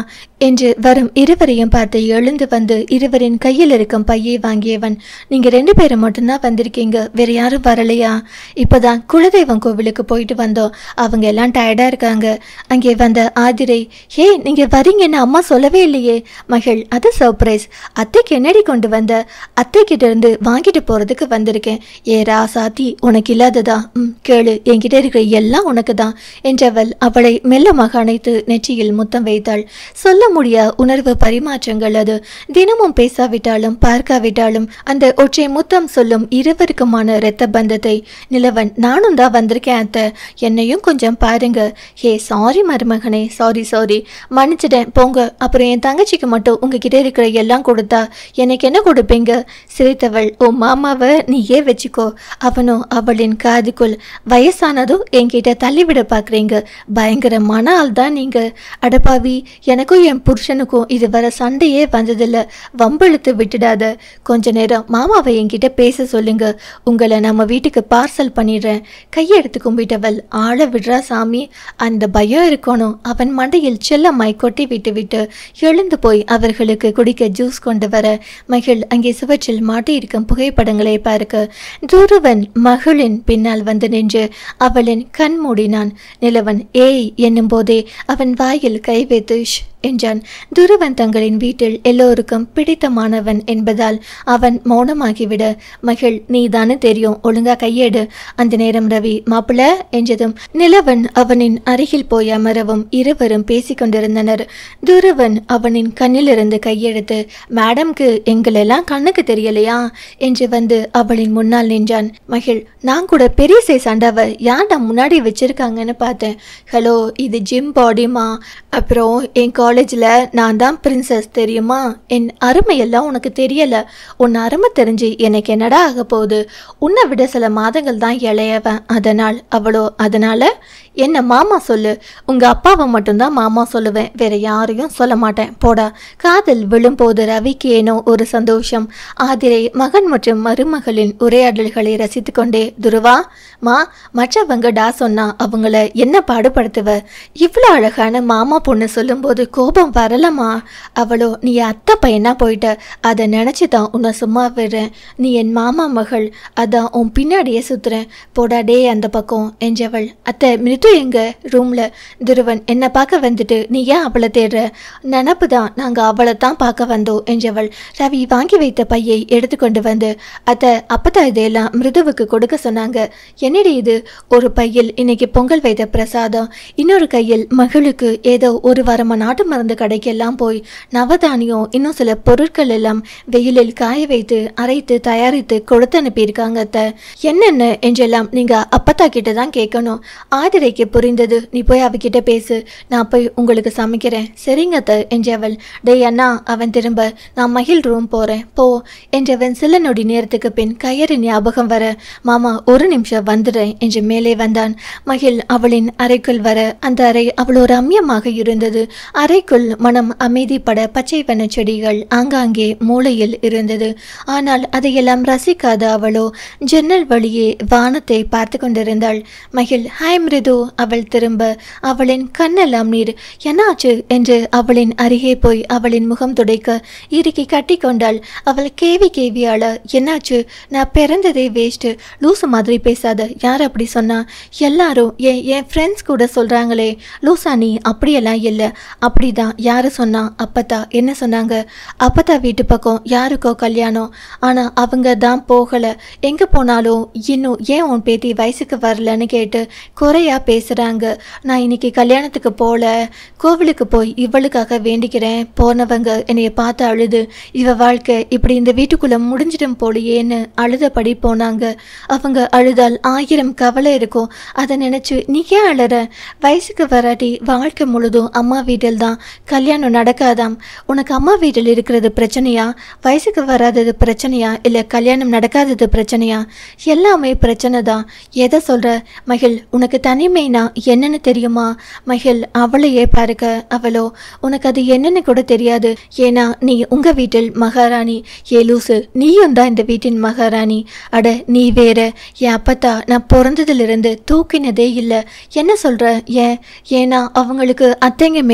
என்று வரும் இருவரையும் பார்த்து எழுந்து வந்து இருவரின் கையில் இருக்கும் பையை வாங்கியவன் நீங்க ரெண்டு பேரும் மட்டும்தான் வந்திருக்கீங்க வேற யாரும் வரலையா இப்பதான் குலதெய்வம் கோவிலுக்கு போயிட்டு வந்தோம் அவங்க எல்லாம் டயர்டா இருக்காங்க அங்கே வந்த ஆதிரை ஹே நீங்க வரீங்கன்னு அம்மா சொல்லவே இல்லையே மகள் அது சர்ப்ரைஸ் அத்தைக்கு என்னடி கொண்டு வந்த அத்தை கிட்ட இருந்து வாங்கிட்டு போறதுக்கு வந்திருக்கேன் ஏ ராசாத்தி உனக்கு இல்லாததா ம் கேளு என்கிட்ட இருக்கிற எல்லாம் உனக்கு தான் என்றவள் அவளை மெல்லமாக அணைத்து நெற்றியில் முத்தம் வைத்தாள் சொல்ல முடிய உணர்வு பரிமாற்றங்கள் அது தினமும் பேசாவிட்டாலும் பார்க்காவிட்டாலும் அந்த ஒற்றை முத்தம் சொல்லும் இருவருக்குமான இரத்த பந்தத்தை நிலவன் நானும் தான் வந்திருக்கேன் அத்தை என்னையும் கொஞ்சம் பாருங்க ஹே சாரி மருமகனே சாரி சாரி மன்னிச்சிட்டேன் போங்க அப்புறம் என் தங்கச்சிக்கு மட்டும் உங்ககிட்ட இருக்கிற எல்லாம் கொடுத்தா எனக்கு என்ன கொடுப்பீங்க சிரித்தவள் ஓ மாமாவை நீயே வச்சுக்கோ அவனும் அவளின் காதுக்குள் வயசானதும் என்கிட்ட தள்ளிவிட பார்க்குறீங்க பயங்கரமான ஆள் தான் நீங்கள் அடப்பாவி எனக்கும் என் புருஷனுக்கும் இதுவரை சண்டையே வந்ததில்ல வம்பிழுத்து விட்டுடாத கொஞ்ச நேரம் மாமாவை என்கிட்ட பேச சொல்லுங்க உங்களை நம்ம வீட்டுக்கு பார்சல் பண்ணிடுறேன் கையெடுத்து கும்பிட்டவள் ஆள விடுறா சாமி அந்த பயம் இருக்கணும் அவன் மண்டையில் செல்லம்மாய் கொட்டி விட்டு விட்டு எழுந்து போய் அவர்களுக்கு குடிக்க ஜூஸ் கொண்டு வர மகிழ் அங்கே சுவற்றில் மாட்டியிருக்கும் புகைப்படங்களை பார்க்க துருவன் மகளின் பின்னால் வந்து நின்று அவளின் கண் மூடினான் நிலவன் ஏய் என்னும் போதே அவன் வாயில் கை வைத்து ஷ் என்றான் துருவன் தங்களின் வீட்டில் எல்லோருக்கும் பிடித்தமானவன் என்பதால் அவன் மௌனமாகிவிட மகிழ் நீதானே தெரியும் ஒழுங்கா கையேடு அந்த நேரம் ரவி மாப்பிள என்றதும் நிலவன் அவனின் அருகில் போய் அமரவும் இருவரும் பேசிக் கொண்டிருந்தனர் துருவன் அவனின் கண்ணிலிருந்து கையெடுத்து மேடம்க்கு எங்களெல்லாம் கண்ணுக்கு தெரியலையா என்று வந்து அவளின் முன்னால் நின்றான் மகிழ் நான் கூட பெரிய சைஸ் அண்டாவை யார்டா முன்னாடி வச்சிருக்காங்கன்னு பார்த்தேன் ஹலோ இது ஜிம் பாடிமா அப்புறம் என் காலேஜில் நான் தான் பிரின்சஸ் தெரியுமா என் அருமையெல்லாம் உனக்கு தெரியல உன் அருமை தெரிஞ்சு எனக்கு என்னடா ஆக போகுது உன்னை விட சில மாதங்கள் தான் இளையவன் அதனால் அவளோ அதனால என்ன மாமா சொல்லு உங்க அப்பாவை மட்டும்தான் மாமா சொல்லுவேன் வேற யாரையும் சொல்ல மாட்டேன் போடா காதல் விழும்போது ரவிக்கு ஏனோ ஒரு சந்தோஷம் ஆதிரை மகன் மற்றும் மருமகளின் உரையாடல்களை ரசித்துக்கொண்டே துருவா மா மற்றவங்க டா சொன்னா அவங்கள என்ன பாடுபடுத்துவ இவ்வளோ அழகான மாமா பொண்ணு சொல்லும்போது கோபம் வரலமா அவளோ நீ அத்தை பையனா போயிட்ட அதை நினச்சி தான் உன்னை சும்மா விடுறேன் நீ என் மாமா மகள் அதான் உன் பின்னாடியே சுத்துறேன் போடா டே அந்த பக்கம் என்றவள் அத்தை மிருது எங்க ரூம்ல துருவன் என்னை பார்க்க வந்துட்டு நீ ஏன் அவளை தேடுற நினப்பு தான் நாங்கள் அவளை தான் பார்க்க வந்தோம் என்றவள் ரவி வாங்கி வைத்த பையை எடுத்துக்கொண்டு வந்து அத்தை அப்பதான் இதையெல்லாம் மிருதுவுக்கு கொடுக்க சொன்னாங்க என்னடி இது ஒரு பையில் இன்னைக்கு பொங்கல் வைத்த பிரசாதம் இன்னொரு கையில் மகளுக்கு ஏதோ ஒரு வாரமா நாட்டு மருந்து கடைக்கெல்லாம் போய் நவதானியம் இன்னும் சில பொருட்கள் எல்லாம் வெயிலில் காய வைத்து அரைத்து தயாரித்து கொடுத்து அனுப்பியிருக்காங்க அத்தை என்னென்ன என்றெல்லாம் நீங்க அப்பத்தா கிட்ட தான் கேட்கணும் ஆதிரைக்கு புரிந்தது நீ போய் அவகிட்ட பேசு நான் போய் உங்களுக்கு சமைக்கிறேன் சரிங்க அத்தை என்றவள் டேய் அண்ணா அவன் திரும்ப நான் மகிழ் ரூம் போறேன் போ என்றவன் சில நொடி நேரத்துக்கு பின் கயறு ஞாபகம் வர மாமா ஒரு நிமிஷம் வந்துடுறேன் என்று மேலே வந்தான் மகிழ் அவளின் அறைக்குள் வர அந்த அறை அவ்வளோ ரம்யமாக இருந்தது அறைக்குள் மனம் அமைதிப்பட பச்சை வண்ண செடிகள் ஆங்காங்கே மூலையில் இருந்தது ஆனால் அதையெல்லாம் ரசிக்காத அவளோ ஜன்னல் வழியே வானத்தை பார்த்து கொண்டிருந்தாள் மகிழ் ஹாய் மிருது அவள் திரும்ப அவளின் கண்ணெல்லாம் நீர் என்னாச்சு என்று அவளின் அருகே போய் அவளின் முகம் துடைக்க இறுக்கி கட்டி கொண்டாள் அவள் கேவி கேவியாள என்னாச்சு நான் பிறந்ததே வேஸ்ட்டு லூசு மாதிரி பேசாத யார் அப்படி சொன்னா எல்லாரும் என் என் ஃப்ரெண்ட்ஸ் கூட சொல்கிறாங்களே லூசா நீ அப்படியெல்லாம் இல்லை அப்படிதான் யாரு சொன்னா அப்பத்தா என்ன சொன்னாங்க அப்பத்தா வீட்டு பக்கம் யாருக்கோ கல்யாணம் ஆனால் அவங்க தான் போகலை எங்கே போனாலும் இன்னும் ஏன் உன் பேத்தி வயசுக்கு வரலன்னு கேட்டு குறையா பேசுகிறாங்க நான் இன்னைக்கு கல்யாணத்துக்கு போகல கோவிலுக்கு போய் இவளுக்காக வேண்டிக்கிறேன் போனவங்க என்னைய பார்த்து அழுது இவ வாழ்க்கை இப்படி இந்த வீட்டுக்குள்ளே முடிஞ்சிடும் போலையேன்னு அழுதபடி போனாங்க அவங்க அழுதால் ஆயிரம் கவலை இருக்கும் அதை நினச்சி நீ ஏன் அழற வயசுக்கு வராட்டி வாழ்க்கை முழுதும் அம்மா வீட்டில் தான் கல்யாணம் நடக்காதாம் உனக்கு அம்மா வீட்டில் இருக்கிறது பிரச்சனையா வயசுக்கு வராதது பிரச்சனையா இல்லை கல்யாணம் நடக்காதது பிரச்சனையா எல்லாமே பிரச்சனை தான் எதை சொல்ற மகிழ் உனக்கு தனிமைனா என்னன்னு தெரியுமா மகிழ் அவளையே பாருக்க அவளோ உனக்கு அது என்னன்னு கூட தெரியாது ஏன்னா நீ உங்க வீட்டில் மகாராணி ஏ லூசு நீயும் தான் இந்த வீட்டின் மகாராணி அட நீ வேற என் அப்பத்தா நான் பிறந்ததிலிருந்து தூக்கினதே இல்லை என்ன சொல்ற ஏன் ஏன்னா அவங்களுக்கு அத்தைங்க மேல் இருந்த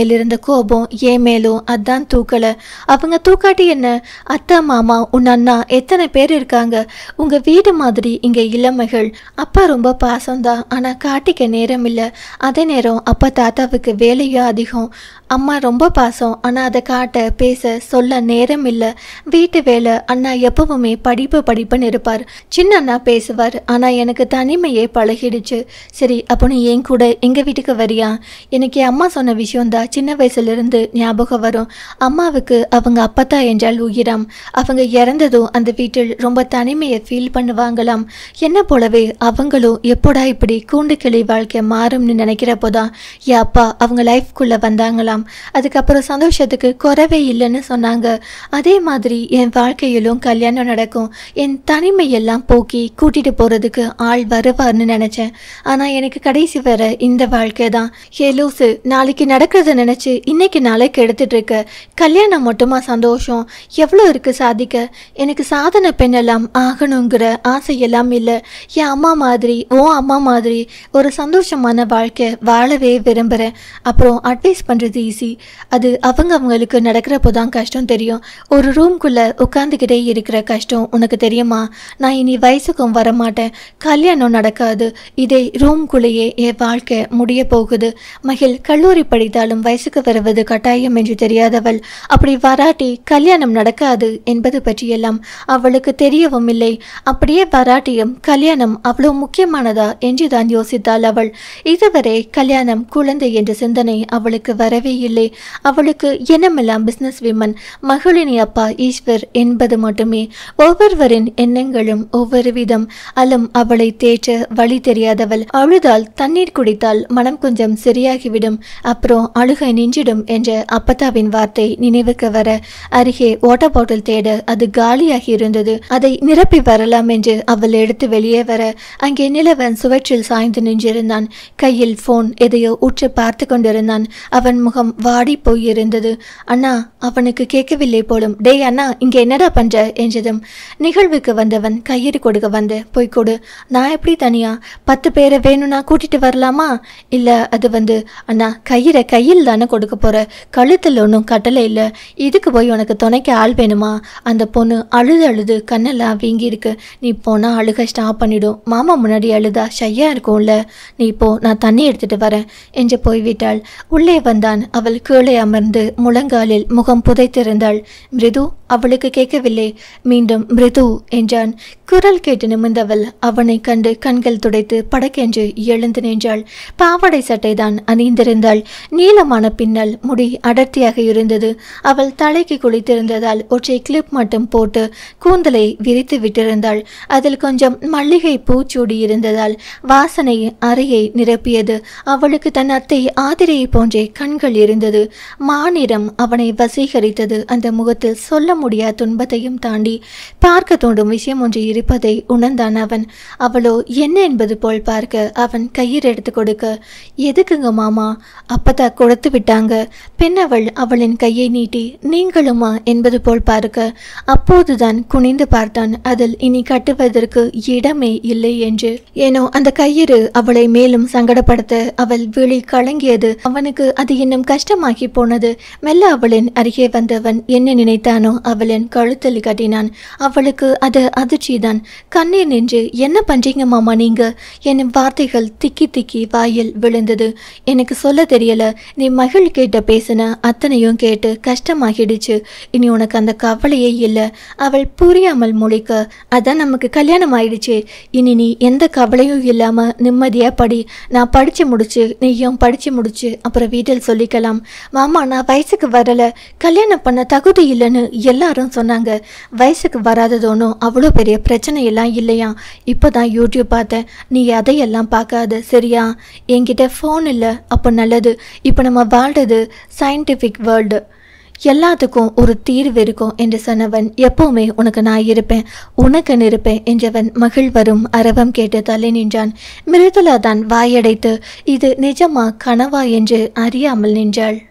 கோபம் ஏன் மேலும் அதான் தூக்கல அவங்க தூக்காட்டி என்ன அத்தை மாமா உன் அண்ணா எத்தனை பேர் இருக்காங்க உங்க வீடு மாதிரி இங்க இளமைகள் அப்பா ரொம்ப பாசம்தான் ஆனா காட்டிக்க நேரம் இல்லை அதே நேரம் அப்பா தாத்தாவுக்கு வேலையும் அதிகம் அம்மா ரொம்ப பாசம் ஆனா அதை காட்ட பேச சொல்ல நேரம் இல்லை வீட்டு வேலை அண்ணா எப்பவுமே படிப்பு படிப்புன்னு இருப்பார் சின்ன அண்ணா பேசுவார் ஆனா எனக்கு தனிமையே பழகிடுச்சு சரி அப்போ நீ என் கூட எங்க வீட்டுக்கு வரியா எனக்கு என் அம்மா சொன்ன விஷயம்தான் சின்ன வயசுல இருந்து ஞாபகம் வரும் அம்மாவுக்கு அவங்க அப்பத்தா என்றால் உயிராம் அவங்க இறந்ததும் அந்த வீட்டில் ரொம்ப தனிமையை ஃபீல் பண்ணுவாங்களாம் என்ன போலவே அவங்களும் எப்போடா இப்படி கூண்டு கிளி வாழ்க்கை மாறும்னு நினைக்கிறப்போதான் என் அப்பா அவங்க லைஃப்குள்ள வந்தாங்களாம் அதுக்கப்புறம் சந்தோஷத்துக்கு குறைவே இல்லைன்னு சொன்னாங்க அதே மாதிரி என் வாழ்க்கையிலும் கல்யாணம் நடக்கும் என் தனிமையெல்லாம் போக்கி கூட்டிட்டு போறதுக்கு ஆள் வருவார்னு நினைச்சேன் ஆனா எனக்கு கடைசி வர இந்த வாழ்க்கை தான் ஹே லூசு நாளைக்கு நடக்கிறத நினைச்சு இன்னைக்கு நாளை கெடுத்துட்டு இருக்க கல்யாணம் மட்டுமா சந்தோஷம் எவ்வளோ இருக்கு சாதிக்க எனக்கு சாதனை பெண்ணெல்லாம் ஆகணுங்கிற ஆசையெல்லாம் இல்லை என் அம்மா மாதிரி ஓ அம்மா மாதிரி ஒரு சந்தோஷமான வாழ்க்கை வாழவே விரும்புகிறேன் அப்புறம் அட்வைஸ் பண்ணுறது ஈஸி அது அவங்க அவங்களுக்கு நடக்கிறப்போ தான் கஷ்டம் தெரியும் ஒரு ரூம்குள்ளே உட்காந்துக்கிட்டே இருக்கிற கஷ்டம் உனக்கு தெரியுமா நான் இனி வயசுக்கும் வரமாட்டேன் கல்யாணம் நடக்காது இதே ரூம்குள்ளேயே என் வாழ்க்கை முடிய போகுது மகிழ் கல்லூரி படித்தாலும் வயசுக்கு வருவது கட்டாயம் என்று தெரியாதவள் அப்படி வராட்டி கல்யாணம் நடக்காது என்பது பற்றியெல்லாம் அவளுக்கு தெரியவும் இல்லை அப்படியே வராட்டியும் கல்யாணம் அவ்வளோ முக்கியமானதா என்றுதான் யோசித்தாள் அவள் இதுவரை கல்யாணம் குழந்தை என்ற சிந்தனை அவளுக்கு வரவே இல்லை அவளுக்கு எண்ணமெல்லாம் பிசினஸ் விமன் மகளினி அப்பா ஈஸ்வர் என்பது மட்டுமே ஒவ்வொருவரின் எண்ணங்களும் ஒவ்வொரு விதம் அலும் அவளை தேற்ற வழி தெரியாதவள் அழுதால் தண்ணீர் குடித்தால் மனம் கொஞ்சம் சரியாகிவிடும் அப்புறம் அழுகை நின்றிடும் என்ற அப்பத்தாவின் வார்த்தை நினைவுக்கு வர அருகே வாட்டர் பாட்டில் தேட அது காலியாகி இருந்தது அதை நிரப்பி வரலாம் என்று அவள் எடுத்து வெளியே வர அங்கே நிலவன் சுவற்றில் சாய்ந்து நின்றிருந்தான் கையில் போன் எதையோ உற்று பார்த்து கொண்டிருந்தான் அவன் முகம் வாடி போயிருந்தது அண்ணா அவனுக்கு கேட்கவில்லை போலும் டேய் அண்ணா இங்க என்னடா பண்ற என்றதும் நிகழ்வுக்கு வந்தவன் கயிறு கொடுக்க வந்து போய் கொடு நான் எப்படி தனியா பத்து பேரை வேணும்னா கூட்டிட்டு வரலாமா இல்ல அது வந்து அண்ணா கயிறை கையில் தானே கொடுக்க போற கழுத்தில் ஒன்றும் கட்டளை இல்லை இதுக்கு போய் உனக்கு துணைக்க ஆள் வேணுமா அந்த பொண்ணு அழுது அழுது கண்ணெல்லாம் வீங்கி இருக்கு நீ போனா அழுக ஸ்டாப் பண்ணிடும் மாமா முன்னாடி அழுதா ஷையா இருக்கும்ல நீ போ நான் தண்ணி எடுத்துட்டு வரேன் என்று போய்விட்டாள் உள்ளே வந்தான் அவள் கீழே அமர்ந்து முழங்காலில் முகம் புதைத்திருந்தாள் மிருது அவளுக்கு கேட்கவில்லை மீண்டும் மிருது என்றான் குரல் கேட்டு நிமிர்ந்தவள் அவனை கண்டு கண்கள் துடைத்து படக்கென்று எழுந்து நின்றாள் பாவாடை சட்டை தான் அணிந்திருந்தாள் நீளமான பின்னல் முடி அடர்த்தியாக இருந்தது அவள் தலைக்கு குளித்திருந்ததால் ஒற்றை கிளிப் மட்டும் போட்டு கூந்தலை விரித்து விட்டிருந்தாள் அதில் கொஞ்சம் மல்லிகை பூச்சூடி இருந்ததால் வாசனை அறையை நிரப்பியது அவளுக்கு தன் அத்தை ஆதிரையை போன்றே கண்கள் இருந்தது மாநிறம் அவனை வசீகரித்தது அந்த முகத்தில் சொல்ல முடியாத துன்பத்தையும் தாண்டி பார்க்க தோண்டும் விஷயம் ஒன்று இருப்பதை உணர்ந்தான் அவன் அவளோ என்ன என்பது போல் பார்க்க அவன் கையில் எடுத்து கொடுக்க எதுக்குங்க மாமா அப்பதா கொடுத்து விட்டாங்க பின் அவள் அவளின் கையை நீட்டி நீங்களுமா என்பது போல் பார்க்க அப்போதுதான் குனிந்து பார்த்தான் அதில் இனி கட்டுவதற்கு இடமே இல்லை என்று ஏனோ அந்த கயிறு அவளை மேலும் சங்கடப்படுத்த அவள் விழி கலங்கியது அவனுக்கு அது இன்னும் கஷ்டமாகி போனது மெல்ல அவளின் அருகே வந்தவன் என்ன நினைத்தானோ அவளின் கழுத்தில் கட்டினான் அவளுக்கு அது அதிர்ச்சிதான் கண்ணீர் நின்று என்ன பண்றீங்க மாமா நீங்க என் வார்த்தைகள் திக்கி திக்கி வாயில் விழுந்தது எனக்கு சொல்ல தெரியல நீ மகள் கேட்ட பேசின அத்தனையும் கேட்டு கஷ்டமாகிடுச்சு இனி உனக்கு அந்த கவலையே இல்லை அவள் புரியாமல் முழிக்க அதான் நமக்கு கல்யாணம் ஆயிடுச்சு இனி நீ எந்த கவலையும் இல்லாம நிம்மதியா படி நான் படிச்சு முடிச்சு நீயும் படிச்சு முடிச்சு அப்புறம் வீட்டில் சொல்லிக்கலாம் மாமா நான் வயசுக்கு வரல கல்யாணம் பண்ண தகுதி இல்லைன்னு எல்லாரும் சொன்னாங்க வயசுக்கு வராதது ஒன்றும் அவ்வளோ பெரிய பிரச்சனை எல்லாம் இல்லையா இப்போதான் யூடியூப் பார்த்தேன் நீ அதையெல்லாம் பார்க்காத சரியா என்கிட்ட ஃபோன் இல்லை அப்போ நல்லது இப்போ நம்ம வாழ்றது சயின்டிஃபிக் வேர்ல்டு எல்லாத்துக்கும் ஒரு தீர்வு இருக்கும் என்று சொன்னவன் எப்பவுமே உனக்கு நான் இருப்பேன் உனக்கு இருப்பேன் என்றவன் மகிழ் வரும் அரவம் கேட்டு தலை நின்றான் மிருதுலா தான் வாயடைத்து இது நிஜமா கனவா என்று அறியாமல் நின்றாள்